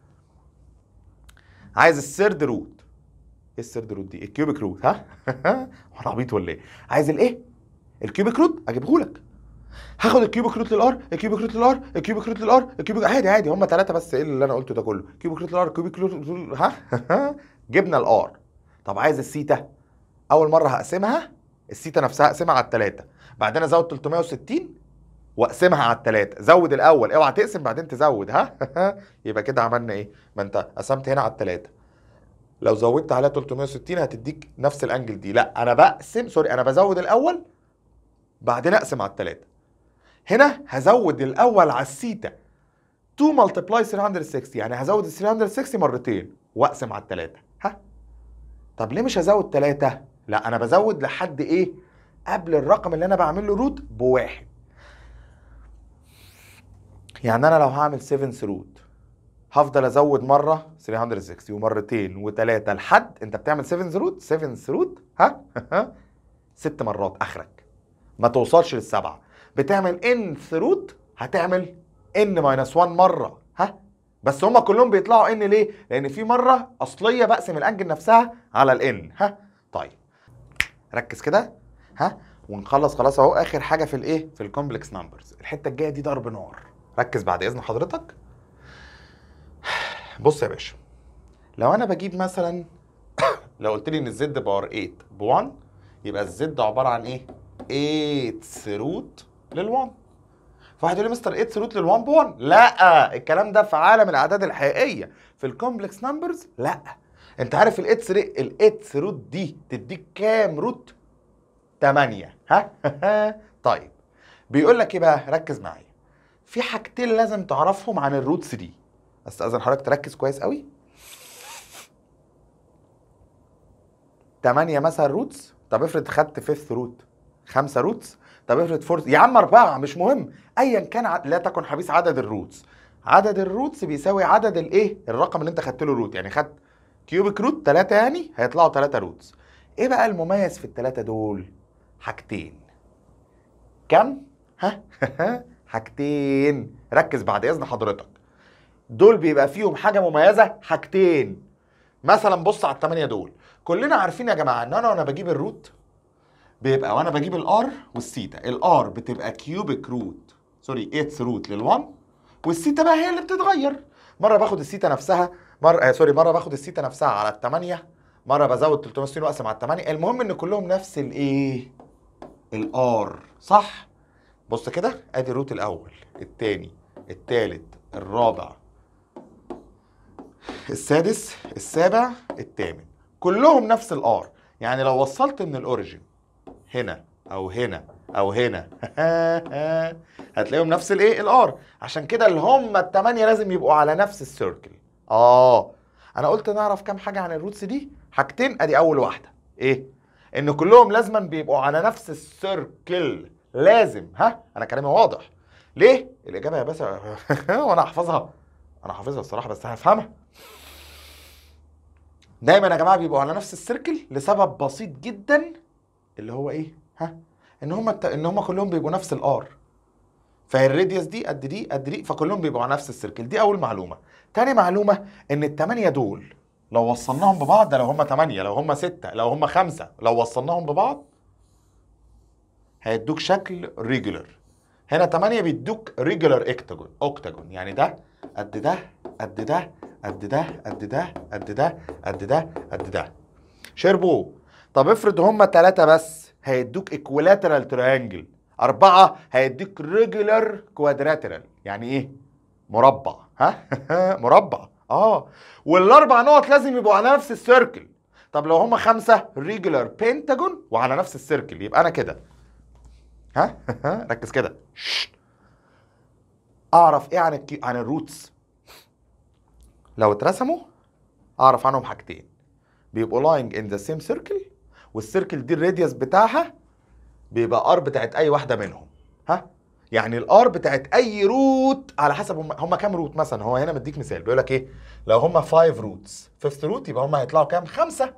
عايز السرد روت ايه السرد روت دي الكيوبيك روت ها وانا عبيط ولا ايه عايز الايه الكيوبيك روت اجيبه لك هاخد الكيوبيك روت للار الكيوبيك روت للار الكيوبيك روت للار الكيوبيك عادي عادي هم ثلاثه بس ايه اللي انا قلته ده كله كيوبيك روت للار كيوبيك روت لل- ها جبنا الار طب عايز السيتا اول مره هقسمها السيتا نفسها اقسمها على الثلاثه بعدين ازود 360 واقسمها على الثلاثه زود الاول اوعى تقسم بعدين تزود ها يبقى كده عملنا ايه ما انت قسمت هنا على الثلاثه لو زودت عليها 360 هتديك نفس الانجل دي لا انا بقسم سوري انا بزود الاول بعدين اقسم على الثلاثه هنا هزود الاول على السيتا 2 ملتبلاي 360 يعني هزود ال 360 مرتين واقسم على الثلاثه ها طب ليه مش هزود ثلاثه لا انا بزود لحد ايه قبل الرقم اللي انا بعمل له روت بواحد يعني انا لو هعمل 7 روت هفضل ازود مره 360 ومرتين وثلاثه لحد انت بتعمل 7 روت 7 روت ها ست مرات اخرك ما توصلش للسبعه بتعمل ان روت هتعمل ان ماينس 1 مره ها بس هما كلهم بيطلعوا ان ليه؟ لان في مره اصليه بقسم الانجل نفسها على الان ها طيب ركز كده ها ونخلص خلاص اهو اخر حاجه في الايه في الكومبلكس نمبرز الحته الجايه دي ضرب نار ركز بعد اذن حضرتك بص يا باشا لو انا بجيب مثلا لو قلت لي ان الزد باور 8 ب 1 يبقى الزد عباره عن ايه 8 روت لل1 فواحد يقول لي مستر 8 روت لل1 ب 1 لا الكلام ده في عالم الاعداد الحقيقيه في الكومبلكس نمبرز لا انت عارف ال 8 ال 8 روت دي تديك كام روت 8 ها طيب بيقول لك ايه بقى ركز معايا في حاجتين لازم تعرفهم عن الروتس دي استاذن حضرتك تركز كويس قوي 8 مثلا روتس طب افرض خدت فيفث روت خمسة روتس طب افرض فورث يا عم أربعة مش مهم أيا كان ع... لا تكن حبيس عدد الروتس عدد الروتس بيساوي عدد الايه الرقم اللي انت خدت له روت يعني خدت كيوبيك روت 3 يعني هيطلعوا 3 روتس ايه بقى المميز في الثلاثة دول حاجتين كم ها حاجتين ركز بعد اذن حضرتك دول بيبقى فيهم حاجه مميزه حاجتين مثلا بص على الثمانيه دول كلنا عارفين يا جماعه ان انا وانا بجيب الروت بيبقى وانا بجيب الار والسيتا الار بتبقى كيوبيك روت سوري 8 روت لل1 والسيتا بقى هي اللي بتتغير مره باخد السيتا نفسها مره آه سوري مره باخد السيتا نفسها على الثمانيه مره بزود 360 واقسم على الثمانيه المهم ان كلهم نفس الايه الار صح بص كده ادي الروت الاول الثاني الثالث الرابع السادس السابع الثامن كلهم نفس الار يعني لو وصلت من الاوريجن هنا او هنا او هنا هتلاقيهم نفس الايه الار عشان كده اللي هم الثمانيه لازم يبقوا على نفس السيركل اه انا قلت نعرف كام حاجه عن الروتس دي حاجتين ادي اول واحده ايه ان كلهم لازما بيبقوا على نفس السيركل لازم ها انا كلامي واضح ليه الاجابه يا باشا وانا احفظها انا حافظها الصراحه بس هفهمها دايما يا جماعه بيبقوا على نفس السيركل لسبب بسيط جدا اللي هو ايه ها ان هم الت... ان هم كلهم بيبقوا نفس الار فالراديوس دي قد دي قد دي فكلهم بيبقوا على نفس السيركل دي اول معلومه تاني معلومه ان الثمانيه دول لو وصلناهم ببعض ده لو هم ثمانيه لو هم سته لو هم خمسه لو وصلناهم ببعض هيدوك شكل ريجولر هنا 8 بيدوك ريجولار اكتاجون اوكتاجون يعني ده قد ده قد ده قد ده قد ده قد ده قد ده قد ده شربو طب افرض هما ثلاثة بس هيدوك ايكولاترال تريانجل أربعة هيديك ريجولار كوادراترال يعني إيه؟ مربع ها؟ مربع اه والأربع نقط لازم يبقوا على نفس السيركل طب لو هما خمسة ريجولار بنتاجون وعلى نفس السيركل يبقى أنا كده ها؟ ركز كده ششت. أعرف إيه عن الكي... عن الروتس لو اترسموا أعرف عنهم حاجتين بيبقوا لاينج ان ذا سيم سيركل والسيركل دي الراديوس بتاعها بيبقى ار بتاعت اي واحده منهم ها يعني الار بتاعت اي روت على حسب هم, هم كام روت مثلا هو هنا مديك مثال بيقول لك ايه لو هم 5 روتس فيفث روت يبقى هم هيطلعوا كام خمسه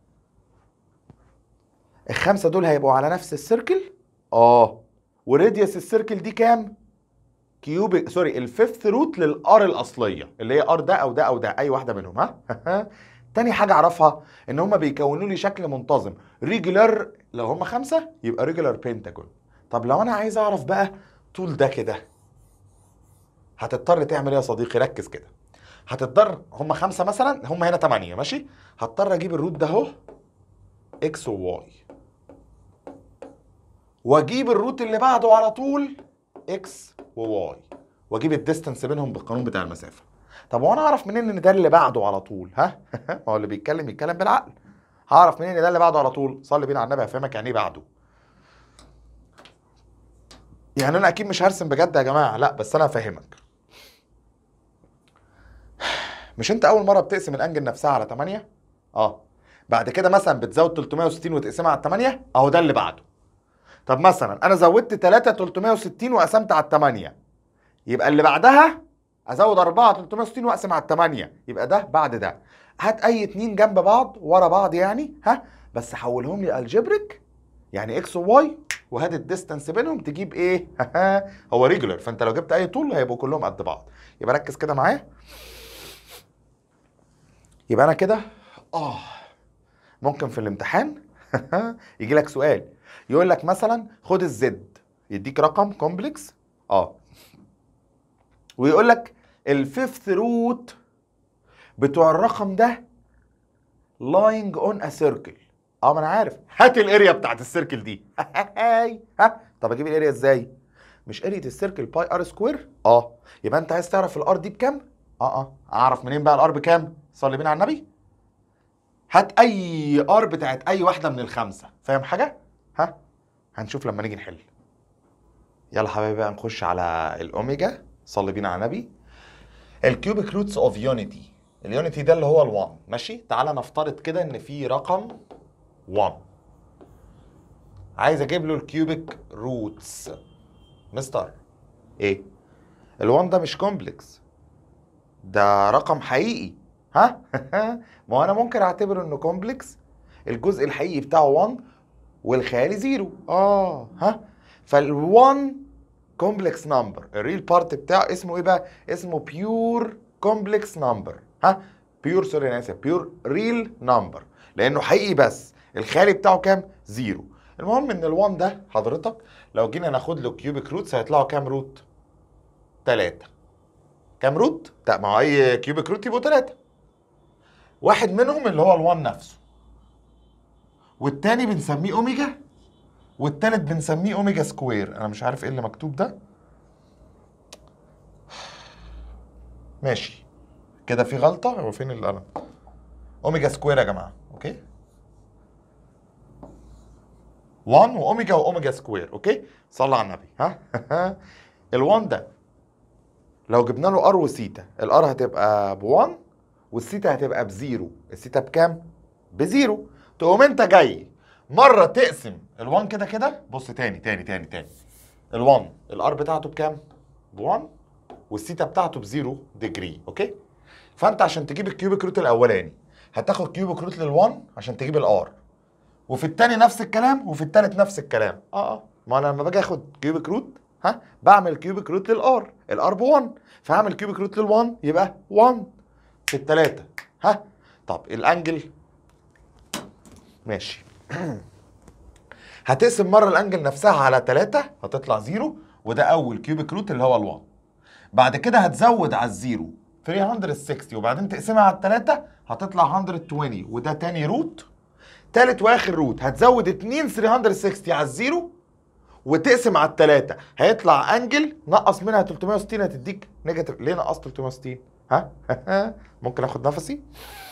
الخمسه دول هيبقوا على نفس السيركل اه وراديوس السيركل دي كام كيوبيك سوري الفيفث روت للار الاصليه اللي هي ار ده او ده او ده اي واحده منهم ها تاني حاجه اعرفها ان هم بيكونوا لي شكل منتظم ريجولار لو هم خمسه يبقى ريجولار بنتاجون طب لو انا عايز اعرف بقى طول ده كده هتضطر تعمل ايه يا صديقي ركز كده هتضطر هم خمسه مثلا هم هنا ثمانيه ماشي هضطر اجيب الروت ده اهو اكس وواي واجيب الروت اللي بعده على طول اكس وواي واجيب الديستنس بينهم بالقانون بتاع المسافه طب وانا اعرف منين ان ده اللي بعده على طول ها ما هو اللي بيتكلم يتكلم بالعقل هعرف منين ان ده اللي بعده على طول صلي بينا على النبي هفهمك يعني ايه بعده يعني انا اكيد مش هرسم بجد يا جماعه لا بس انا هفهمك مش انت اول مره بتقسم الانجل نفسها على 8 اه بعد كده مثلا بتزود 360 وتقسمها على 8 اهو ده اللي بعده طب مثلا انا زودت 3 360 وقسمت على 8 يبقى اللي بعدها ازود 4 360 واقسم على 8 يبقى ده بعد ده هات اي اتنين جنب بعض ورا بعض يعني ها بس حولهم لي الجبريك يعني اكس وواي وهات الديستانس بينهم تجيب ايه هو ريجولار فانت لو جبت اي طول هيبقوا كلهم قد بعض يبقى ركز كده معايا يبقى انا كده اه ممكن في الامتحان يجي لك سؤال يقول لك مثلا خد الزد يديك رقم كومبلكس اه ويقول لك الفيفث روت بتوع الرقم ده لاينج اون ا سيركل اه ما انا عارف هات الاريا بتاعت السيركل دي ها طب اجيب الاريا ازاي مش اريا السيركل باي ار سكوير اه يبقى انت عايز تعرف الار دي بكام اه اه اعرف منين بقى الار بكام صلي بينا على النبي هات اي ار بتاعت اي واحده من الخمسه فاهم حاجه ها هنشوف لما نيجي نحل يلا حبايبي بقى نخش على الاوميجا صلي بينا على النبي الكيوبيك روتس اوف يونيتي اليونيتي ده اللي هو ال1 ماشي تعالى نفترض كده ان في رقم 1 عايز اجيب له الكيوبيك روتس مستر ايه ال1 ده مش كومبلكس ده رقم حقيقي ها ما هو انا ممكن اعتبره انه كومبلكس الجزء الحقيقي بتاعه 1 والخيالي زيرو اه ها فال1 كومبلكس نمبر الريل بارت بتاعه اسمه ايه بقى اسمه بيور كومبلكس نمبر ها بيور سوري انا اسف بيور ريل نمبر لانه حقيقي بس الخيالي بتاعه كام زيرو المهم ان ال1 ده حضرتك لو جينا ناخد له كيوبيك روتس هيطلعوا كام روت تلاتة كام روت تا- ما هو اي كيوبيك روت يبقوا تلاتة واحد منهم اللي هو ال1 نفسه والتاني بنسميه اوميجا والتالت بنسميه اوميجا سكوير انا مش عارف ايه اللي مكتوب ده ماشي كده في غلطة هو فين القلم اوميجا سكوير يا جماعة اوكي 1 واوميجا واوميجا سكوير اوكي صلى على النبي ها ال1 ده لو جبنا له ار وسيتا الار هتبقى ب1 والسيتا هتبقى بزيرو السيتا بكام بزيرو تقوم انت جاي مره تقسم ال1 كده كده بص تاني تاني تاني تاني ال1 الار بتاعته بكام ب1 والسيتا بتاعته بزيرو ديجري اوكي فانت عشان تجيب الكيوبيك روت الاولاني هتاخد كيوبيك روت لل1 عشان تجيب الار وفي التاني نفس الكلام وفي التالت نفس الكلام اه اه ما انا لما باجي اخد كيوبيك روت ها بعمل كيوبيك روت للار الار ب 1 فهعمل كيوبيك روت لل1 يبقى 1 في التلاته ها طب الانجل ماشي هتقسم مره الانجل نفسها على 3 هتطلع زيرو وده اول كيوبيك روت اللي هو ال1 بعد كده هتزود على الزيرو 360 وبعدين تقسمها على الثلاثه هتطلع 120 وده تاني روت تالت واخر روت هتزود 2 360 على الزيرو وتقسم على التلاتة هيطلع انجل نقص منها 360 هتديك نيجاتيف ليه نقصت 360 ها ممكن اخد نفسي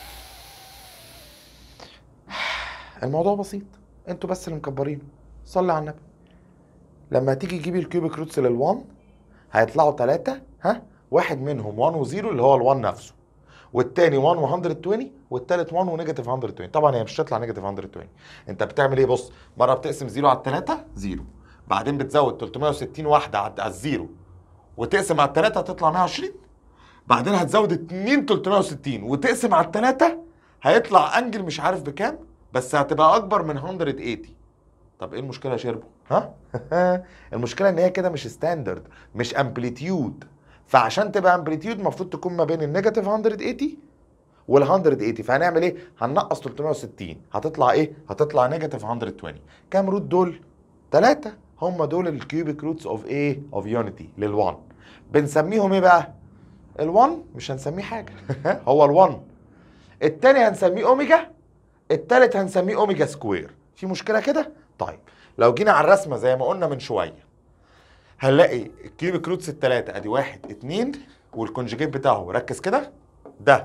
الموضوع بسيط انتوا بس اللي مكبرينه صلي على النبي لما تيجي تجيبي الكيوبيك روتس لل1 هيطلعوا ثلاثة ها واحد منهم 1 و0 اللي هو ال1 نفسه والتاني 1 و120 والتالت 1 ونيجاتيف 120 طبعا هي مش هتطلع نيجاتيف 120 انت بتعمل ايه بص مره بتقسم 0 على الثلاثه 0 بعدين بتزود 360 واحده على على الزيرو وتقسم على الثلاثه هتطلع 120 بعدين هتزود 2 360 وتقسم على الثلاثه هيطلع انجل مش عارف بكام بس هتبقى اكبر من 180 طب ايه المشكله يا شربو ها المشكله ان هي كده مش ستاندرد مش امبليتيود فعشان تبقى امبليتيود المفروض تكون ما بين النيجاتيف 180 وال 180 فهنعمل ايه هننقص 360 هتطلع ايه هتطلع نيجاتيف 120 كام روت دول ثلاثة هم دول الكيوبيك روتس اوف ايه اوف يونيتي لل1 بنسميهم ايه بقى ال1 مش هنسميه حاجه هو ال1 التاني هنسميه اوميجا التالت هنسميه اوميجا سكوير في مشكله كده طيب لو جينا على الرسمه زي ما قلنا من شويه هنلاقي الكيوبيك روتس التلاتة ادي واحد اتنين والكونجيجيت بتاعه ركز كده ده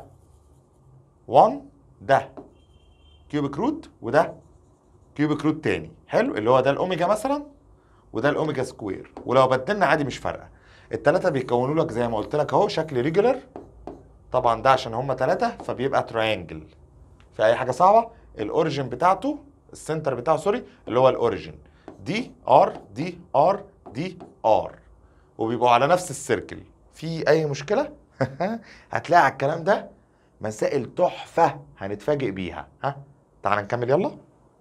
1 ده كيوبيك روت وده كيوبيك روت تاني حلو اللي هو ده الاوميجا مثلا وده الاوميجا سكوير ولو بدلنا عادي مش فارقه التلاتة بيكونوا لك زي ما قلت لك اهو شكل ريجولر طبعا ده عشان هما تلاتة فبيبقى تراينجل في اي حاجه صعبه الاوريجن بتاعته السنتر بتاعه سوري اللي هو الاوريجن دي ار دي ار دي ار وبيبقوا على نفس السيركل في اي مشكله هتلاقي على الكلام ده مسائل تحفه هنتفاجئ بيها ها تعال نكمل يلا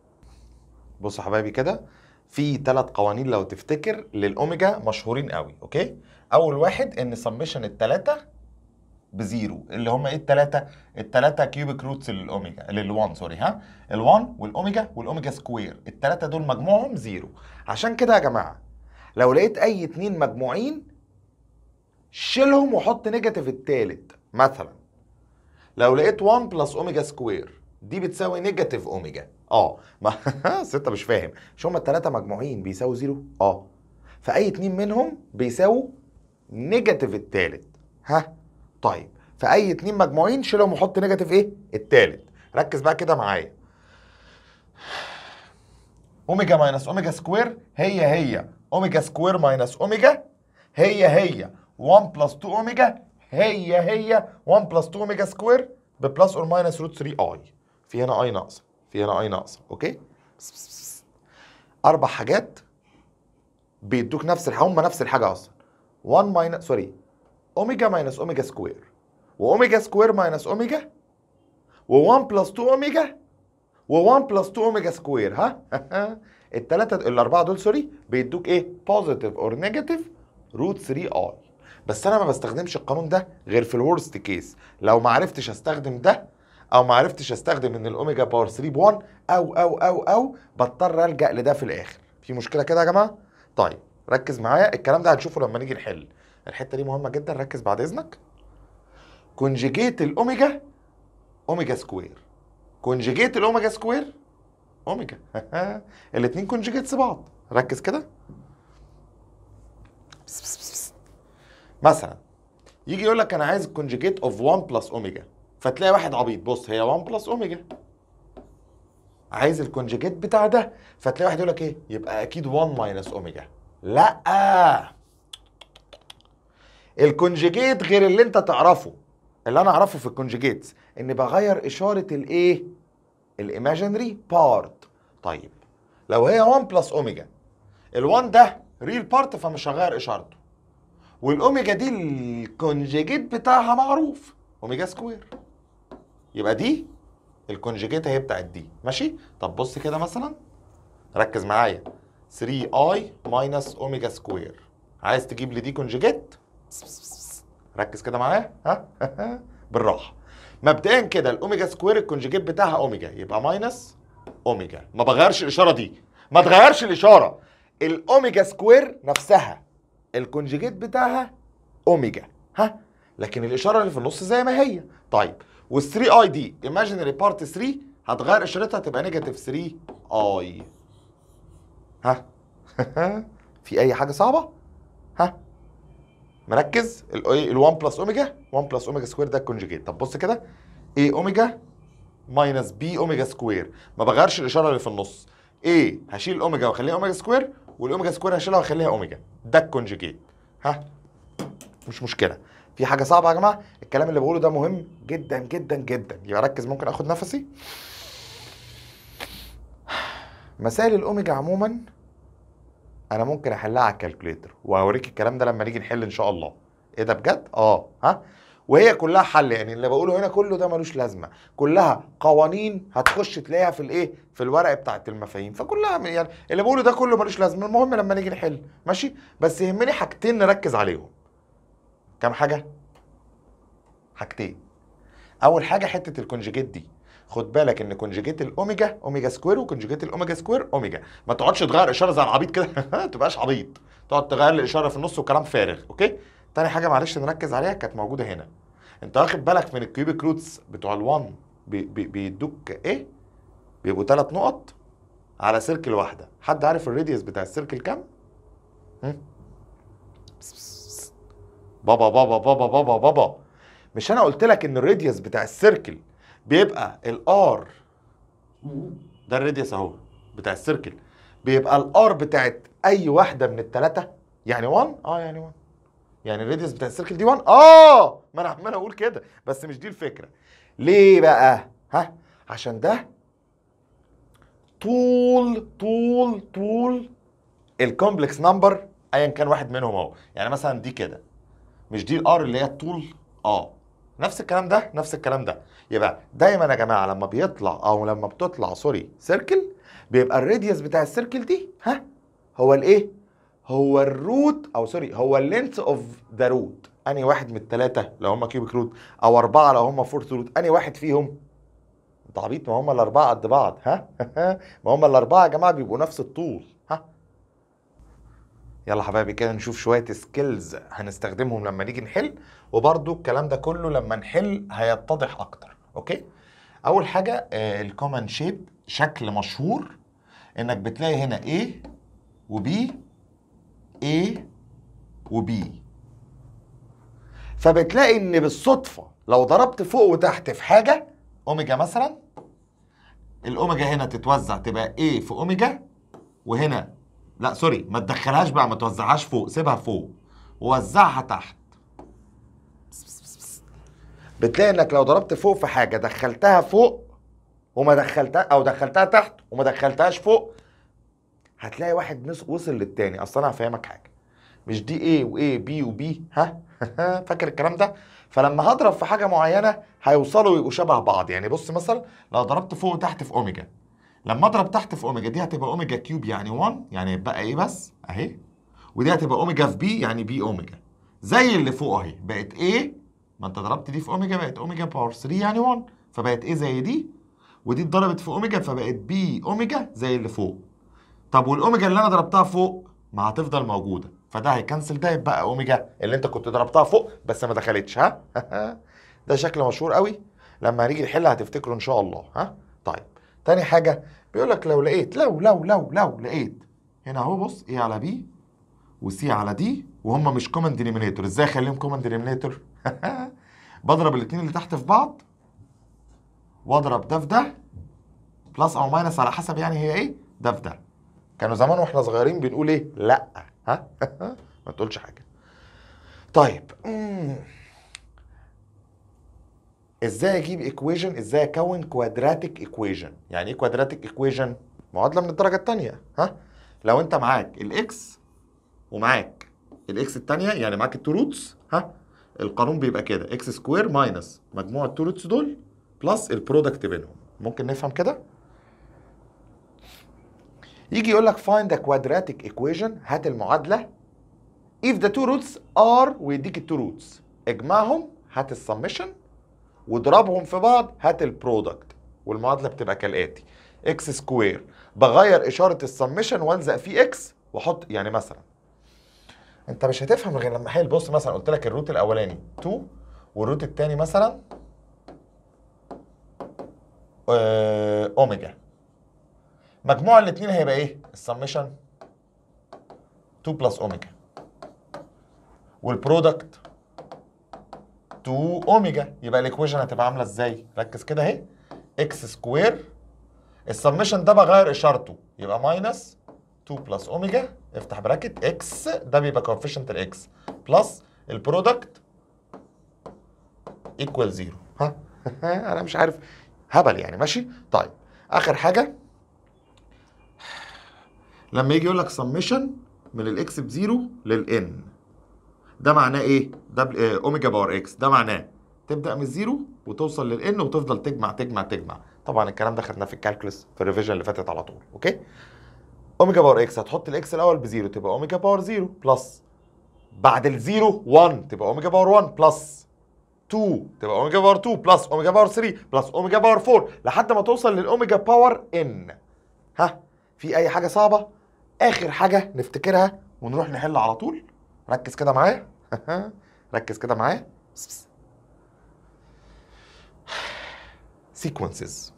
بصوا حبايبي كده في ثلاث قوانين لو تفتكر للاوميجا مشهورين قوي اوكي اول واحد ان سميشن الثلاثه بزيرو اللي هم ايه الثلاثه الثلاثه كيوبيك روتس للاوميجا لل1 سوري ها ال1 والاوميجا والاوميجا سكوير الثلاثه دول مجموعهم زيرو عشان كده يا جماعه لو لقيت اي اتنين مجموعين شيلهم وحط نيجاتيف التالت مثلا لو لقيت 1 بلس اوميجا سكوير دي بتساوي نيجاتيف اوميجا اه ما ستة مش فاهم مش هما التلاتة مجموعين بيساووا زيرو اه فاي اتنين منهم بيساووا نيجاتيف التالت ها طيب فاي اتنين مجموعين شيلهم وحط نيجاتيف ايه التالت ركز بقى كده معايا اوميجا ماينس اوميجا سكوير هي هي اوميجا سكوير ماينس اوميجا هي هي 1 بلس 2 اوميجا هي هي 1 بلس 2 اوميجا سكوير ببلس اور ماينس روت 3 اي في هنا اي ناقصه في هنا اي ناقصه اوكي بس بس بس. اربع حاجات بيدوك نفس الحاجه هم نفس الحاجه اصلا 1 ماينس سوري اوميجا ماينس اوميجا سكوير واوميجا سكوير ماينس اوميجا و1 بلس 2 اوميجا و1 بلس 2 اوميجا سكوير ها الثلاثه الاربعه دول سوري بيدوك ايه بوزيتيف اور نيجاتيف روت 3 اي بس انا ما بستخدمش القانون ده غير في الورست كيس لو ما عرفتش استخدم ده او ما عرفتش استخدم ان الاوميجا باور 3 ب 1 او او او او بضطر الجا لده في الاخر في مشكله كده يا جماعه طيب ركز معايا الكلام ده هنشوفه لما نيجي نحل الحته دي مهمه جدا ركز بعد اذنك كونجيجيت الاوميجا اوميجا سكوير كونجيجيت الاوميجا سكوير اوميجا الاثنين كونجيجيتس بعض ركز كده بس بس بس بس. مثلا يجي يقول لك انا عايز الكونجيجيت اوف 1 بلس اوميجا فتلاقي واحد عبيط بص هي 1 بلس اوميجا عايز الكونجيجيت بتاع ده فتلاقي واحد يقول لك ايه يبقى اكيد 1 ماينس اوميجا لا الكونجيجيت غير اللي انت تعرفه اللي انا اعرفه في الكونجيجيتس ان بغير اشاره الايه الايماجينري بارت طيب لو هي 1 بلس اوميجا ال1 ده ريل بارت فمش هغير اشارته والاوميجا دي الكونجيجيت بتاعها معروف اوميجا سكوير يبقى دي الكونجيجيت هي بتاعت دي ماشي طب بص كده مثلا ركز معايا 3 اي ماينس اوميجا سكوير عايز تجيب لي دي كونجيجيت ركز كده معايا ها بالراحه مبدئيا كده الاوميجا سكوير الكونجيجيت بتاعها اوميجا يبقى ماينس اوميجا ما بغيرش الاشاره دي ما تغيرش الاشاره الاوميجا سكوير نفسها الكونجيجيت بتاعها اوميجا ها لكن الاشاره اللي في النص زي ما هي طيب وال3 اي دي ايماجينري بارت 3 هتغير اشارتها تبقى نيجاتيف 3 اي ها في اي حاجه صعبه ها مركز ال 1 بلس اوميجا 1 بلس اوميجا سكوير ده الكونجيجيت طب بص كده ايه اوميجا ماينس بي اوميجا سكوير ما بغيرش الاشاره اللي في النص ايه هشيل الاوميجا واخليها اوميجا سكوير والاوميجا سكوير هشيلها واخليها اوميجا ده الكونجيجيت ها مش مشكله في حاجه صعبه يا جماعه الكلام اللي بقوله ده مهم جدا جدا جدا يبقى ركز ممكن اخد نفسي مسائل الاوميجا عموما انا ممكن احلها على الكالكوليتر وهوريك الكلام ده لما نيجي نحل ان شاء الله ايه ده بجد اه ها وهي كلها حل يعني اللي بقوله هنا كله ده ملوش لازمه كلها قوانين هتخش تلاقيها في الايه في الورق بتاعت المفاهيم فكلها يعني اللي بقوله ده كله ملوش لازمه المهم لما نيجي نحل ماشي بس يهمني حاجتين نركز عليهم كام حاجه حاجتين اول حاجه حته الكونجيجيت دي خد بالك ان كونجيجيت الاوميجا اوميجا سكوير وكونجيجيت الاوميجا سكوير اوميجا ما تقعدش تغير اشاره زي العبيط كده ما تبقاش عبيط تقعد تغير الاشاره في النص وكلام فارغ اوكي تاني حاجه معلش نركز عليها كانت موجوده هنا انت واخد بالك من الكيوبيك روتس بتوع ال1 بي بي بيدوك ايه بيبقوا ثلاث نقط على سيركل واحده حد عارف الراديوس بتاع السيركل كام هم؟ بابا بابا بابا بابا بابا مش انا قلت لك ان الراديوس بتاع السيركل بيبقى الار ده الراديوس اهو بتاع السيركل بيبقى الار بتاعت اي واحده من الثلاثه يعني 1 اه يعني 1 يعني الراديوس بتاع السيركل دي 1 اه ما انا عمال اقول كده بس مش دي الفكره ليه بقى ها عشان ده طول طول طول الكومبلكس نمبر ايا كان واحد منهم اهو يعني مثلا دي كده مش دي الار اللي هي الطول اه نفس الكلام ده نفس الكلام ده يبقى دايما يا جماعه لما بيطلع او لما بتطلع سوري سيركل بيبقى الراديوس بتاع السيركل دي ها هو الايه هو الروت او سوري هو اللينث اوف ذا روت انهي واحد من الثلاثه لو هم كيوبيك روت او اربعه لو هم فورث روت انهي واحد فيهم انت عبيط ما هم الاربعه قد بعض ها ما هم الاربعه يا جماعه بيبقوا نفس الطول ها يلا حبايبي كده نشوف شويه سكيلز هنستخدمهم لما نيجي نحل وبرده الكلام ده كله لما نحل هيتضح اكتر اوكي اول حاجه الكومن شيب شكل مشهور انك بتلاقي هنا A وB A وB فبتلاقي ان بالصدفه لو ضربت فوق وتحت في حاجه اوميجا مثلا الاوميجا هنا تتوزع تبقى A في اوميجا وهنا لا سوري ما تدخلهاش بقى ما توزعهاش فوق سيبها فوق ووزعها تحت بتلاقي انك لو ضربت فوق في حاجه دخلتها فوق وما دخلتها او دخلتها تحت وما دخلتهاش فوق هتلاقي واحد نص وصل للتاني اصل انا هفهمك حاجه مش دي ايه وايه بي وبي ها فاكر الكلام ده فلما هضرب في حاجه معينه هيوصلوا ويبقوا شبه بعض يعني بص مثلا لو ضربت فوق وتحت في اوميجا لما اضرب تحت في اوميجا دي هتبقى اوميجا كيوب يعني 1 يعني يبقى ايه بس اهي ودي هتبقى اوميجا في بي يعني بي اوميجا زي اللي فوق اهي بقت ايه ما انت ضربت دي في اوميجا بقت اوميجا باور 3 يعني 1 فبقت ايه زي دي ودي اتضربت في اوميجا فبقت بي اوميجا زي اللي فوق طب والاوميجا اللي انا ضربتها فوق ما هتفضل موجوده فده هيكنسل ده يبقى اوميجا اللي انت كنت ضربتها فوق بس ما دخلتش ها ده شكل مشهور قوي لما هنيجي نحل هتفتكره ان شاء الله ها طيب تاني حاجه بيقول لك لو لقيت لو لو لو لو لقيت هنا اهو بص ايه على بي وسي على دي وهم مش كومن دينيمينيتور ازاي اخليهم كومن دينيمينيتور بضرب الاثنين اللي تحت في بعض واضرب ده في ده بلس او ماينس على حسب يعني هي ايه ده في ده كانوا زمان واحنا صغيرين بنقول ايه لا ها ما تقولش حاجه طيب مم. ازاي اجيب ايكويجن ازاي اكون كوادراتيك ايكويجن يعني ايه كوادراتيك ايكويجن معادله من الدرجه الثانيه ها لو انت معاك الاكس ومعاك الاكس الثانيه يعني معاك التو روتس ها القانون بيبقى كده اكس سكوير ماينس مجموع التو روتس دول بلس البرودكت بينهم ممكن نفهم كده يجي يقول لك find a quadratic equation هات المعادله if the two roots are ويديك التو روتس اجمعهم هات السمشن واضربهم في بعض هات البرودكت والمعادله بتبقى كالاتي اكس سكوير بغير اشاره السمشن والزق فيه اكس واحط يعني مثلا انت مش هتفهم غير لما حل بص مثلا قلت لك الروت الاولاني 2 والروت الثاني مثلا آه، اوميجا مجموع الاثنين هيبقى ايه السمشن 2 بلس اوميجا والبرودكت 2 اوميجا يبقى الايكويشن هتبقى عامله ازاي ركز كده اهي اكس سكوير السمشن ده بغير اشارته يبقى ماينس 2 بلس اوميجا افتح براكت اكس ده بيبقى كوفيشنت الاكس بلس البرودكت ايكوال زيرو ها انا مش عارف هبل يعني ماشي طيب اخر حاجه لما يجي يقول لك سمشن من الاكس بزيرو للان ده معناه ايه ده ب- آه، اوميجا باور اكس ده معناه تبدا من الزيرو وتوصل للان وتفضل تجمع تجمع تجمع طبعا الكلام ده خدناه في الكالكولس في الريفيجن اللي فاتت على طول اوكي اوميجا باور اكس هتحط الاكس الاول بزيرو تبقى اوميجا باور زيرو بلس بعد الزيرو 1 تبقى اوميجا باور 1 بلس 2 تبقى اوميجا باور 2 بلس اوميجا باور 3 بلس اوميجا باور 4 لحد ما توصل للاوميجا باور ان ها في اي حاجه صعبه اخر حاجه نفتكرها ونروح نحل على طول ركز كده معايا ركز كده معايا سيكونسز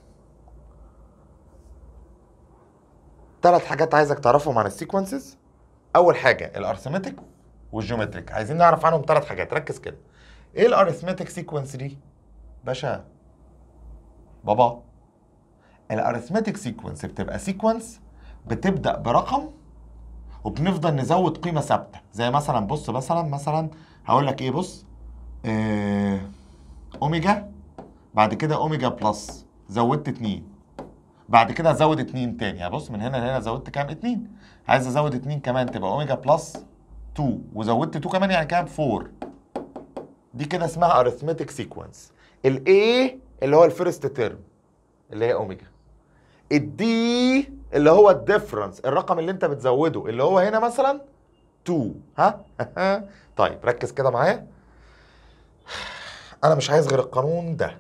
ثلاث حاجات عايزك تعرفهم عن السيكونسز اول حاجه الارثمتك والجيومتريك عايزين نعرف عنهم ثلاث حاجات ركز كده ايه الارثمتك سيكونس دي باشا بابا الارثمتك سيكونس بتبقى سيكونس بتبدا برقم وبنفضل نزود قيمه ثابته زي مثلا بص مثلا مثلا هقول لك ايه بص آه اوميجا بعد كده اوميجا بلس زودت اتنين بعد كده ازود اتنين تاني يعني بص من هنا لهنا زودت كام اتنين عايز ازود اتنين كمان تبقى اوميجا بلس 2 وزودت 2 كمان يعني كام 4 دي كده اسمها ارثمتك سيكونس الاي اللي هو الفيرست تيرم اللي هي اوميجا الدي اللي هو الديفرنس الرقم اللي انت بتزوده اللي هو هنا مثلا 2 ها طيب ركز كده معايا انا مش عايز غير القانون ده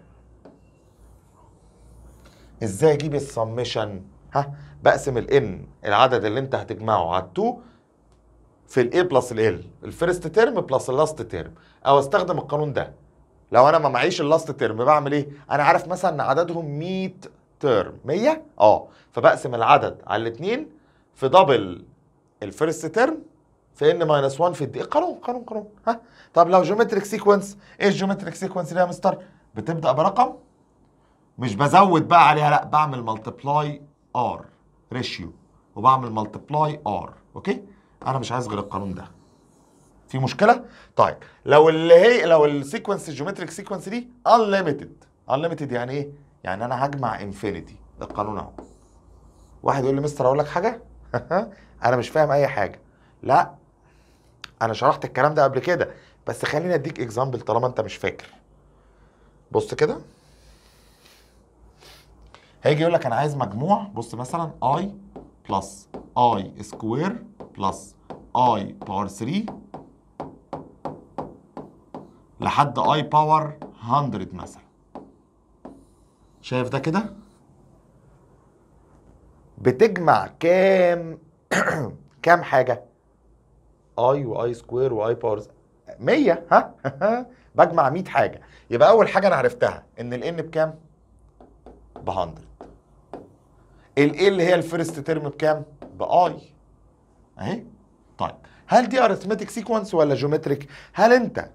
ازاي اجيب السمشن ها بقسم الان العدد اللي انت هتجمعه على 2 في الاي بلس ال الفيرست تيرم بلس اللاست تيرم او استخدم القانون ده لو انا ما معيش اللاست تيرم بعمل ايه انا عارف مثلا ان عددهم 100 تيرم 100 اه فبقسم العدد على الاثنين في دبل الفيرست تيرم في ان ماينس 1 في الدي قانون قانون قانون ها طب لو جيومتريك سيكونس ايه الجيومتريك سيكونس دي يا مستر بتبدا برقم مش بزود بقى عليها لا بعمل ملتبلاي ار ريشيو وبعمل ملتبلاي ار اوكي انا مش عايز غير القانون ده في مشكله طيب لو اللي هي لو السيكونس الجيومتريك سيكونس دي انليميتد انليميتد يعني ايه يعني انا هجمع انفينيتي القانون اهو واحد يقول لي مستر اقول لك حاجه انا مش فاهم اي حاجه لا انا شرحت الكلام ده قبل كده بس خليني اديك اكزامبل طالما انت مش فاكر بص كده هيجي يقول لك انا عايز مجموع بص مثلا اي بلس اي سكوير بلس اي باور 3 لحد اي باور 100 مثلا شايف ده كده بتجمع كام كام حاجه اي واي سكوير واي باور 100 ها بجمع 100 حاجه يبقى اول حاجه انا عرفتها ان الان بكام ب 100 الايه اللي هي الفيرست ترم بكام باي اهي طيب هل دي ارثمتك سيكونس ولا جيومتريك هل انت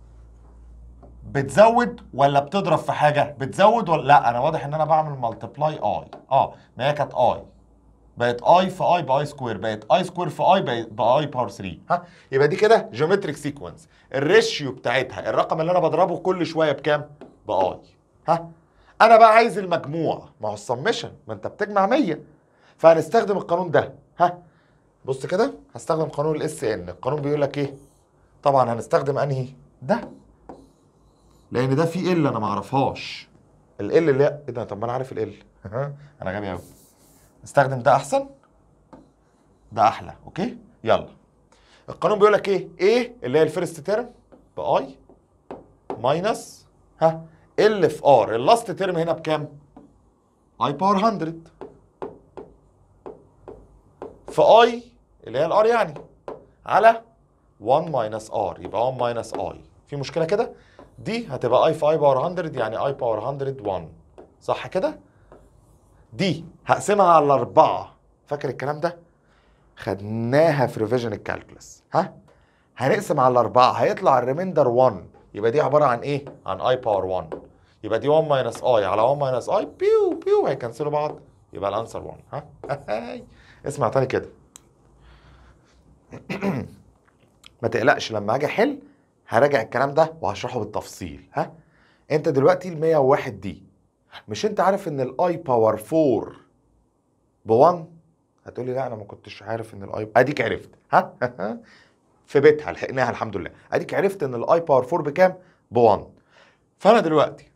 بتزود ولا بتضرب في حاجه بتزود ولا لا انا واضح ان انا بعمل ملتبلاي اي اه ما هي كانت اي بقت اي في اي باي سكوير بقت اي سكوير في اي بقت باي باور 3 ها يبقى دي كده جيومتريك سيكونس الريشيو بتاعتها الرقم اللي انا بضربه كل شويه بكام باي ها انا بقى عايز المجموع ما هو السمشن ما انت بتجمع 100 فهنستخدم القانون ده ها بص كده هستخدم قانون الاس ان القانون بيقول لك ايه طبعا هنستخدم انهي ده لان ده فيه ال انا ما اعرفهاش ال اللي هي ايه ده طب ما انا عارف ال انا غبي قوي استخدم ده احسن ده احلى اوكي يلا القانون بيقول لك ايه ايه اللي هي الفيرست تيرم باي ماينس ها ال في ار اللاست تيرم هنا بكام اي باور 100 في اي اللي هي الار يعني على 1 ماينس ار يبقى 1 ماينس اي في مشكله كده دي هتبقى اي في اي باور 100 يعني اي باور 100 1 صح كده دي هقسمها على أربعة فاكر الكلام ده خدناها في ريفيجن الكالكولس ها هنقسم على أربعة هيطلع الريميندر 1 يبقى دي عبارة عن إيه؟ عن اي باور 1 يبقى دي 1 ماينس اي على 1 ماينس اي بيو بيو هيكنسلوا بعض يبقى الانسر 1 ها اسمع تاني كده ما تقلقش لما اجي احل هراجع الكلام ده وهشرحه بالتفصيل ها انت دلوقتي ال 101 دي مش انت عارف ان الاي باور 4 ب 1 هتقولي لا انا ما كنتش عارف ان الاي اديك عرفت ها في بيتها لحقناها الحمد لله اديك عرفت ان الاي باور 4 بكام ب 1 فانا دلوقتي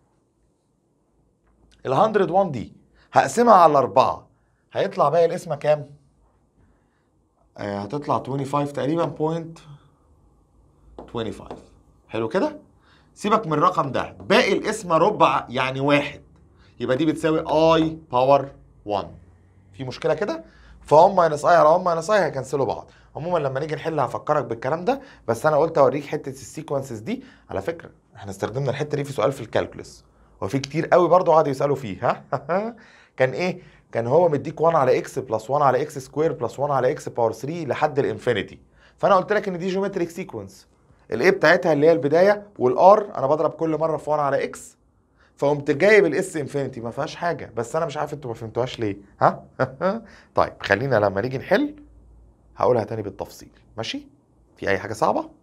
ال 101 دي هقسمها على أربعة هيطلع باقي القسمة كام؟ آه هتطلع 25 تقريبا بوينت 25 حلو كده؟ سيبك من الرقم ده باقي القسمة ربع يعني واحد يبقى دي بتساوي اي باور 1 في مشكلة كده؟ ف 1 ماينس اي على 1 ماينس اي هيكنسلوا بعض عموما لما نيجي نحل هفكرك بالكلام ده بس انا قلت اوريك حته السيكونسز دي على فكره احنا استخدمنا الحته دي في سؤال في الكالكولس وفي كتير قوي برضو قعدوا يسالوا فيه ها كان ايه كان هو مديك 1 على اكس بلس 1 على اكس سكوير بلس 1 على اكس باور 3 لحد الانفينيتي فانا قلت لك ان دي جيومتريك سيكونس الاي بتاعتها اللي هي البدايه والار انا بضرب كل مره في 1 على اكس فقمت جايب الاس انفينيتي ما فيهاش حاجه بس انا مش عارف انتوا ما فهمتوهاش ليه ها طيب خلينا لما نيجي نحل هقولها تاني بالتفصيل ماشي في اي حاجه صعبه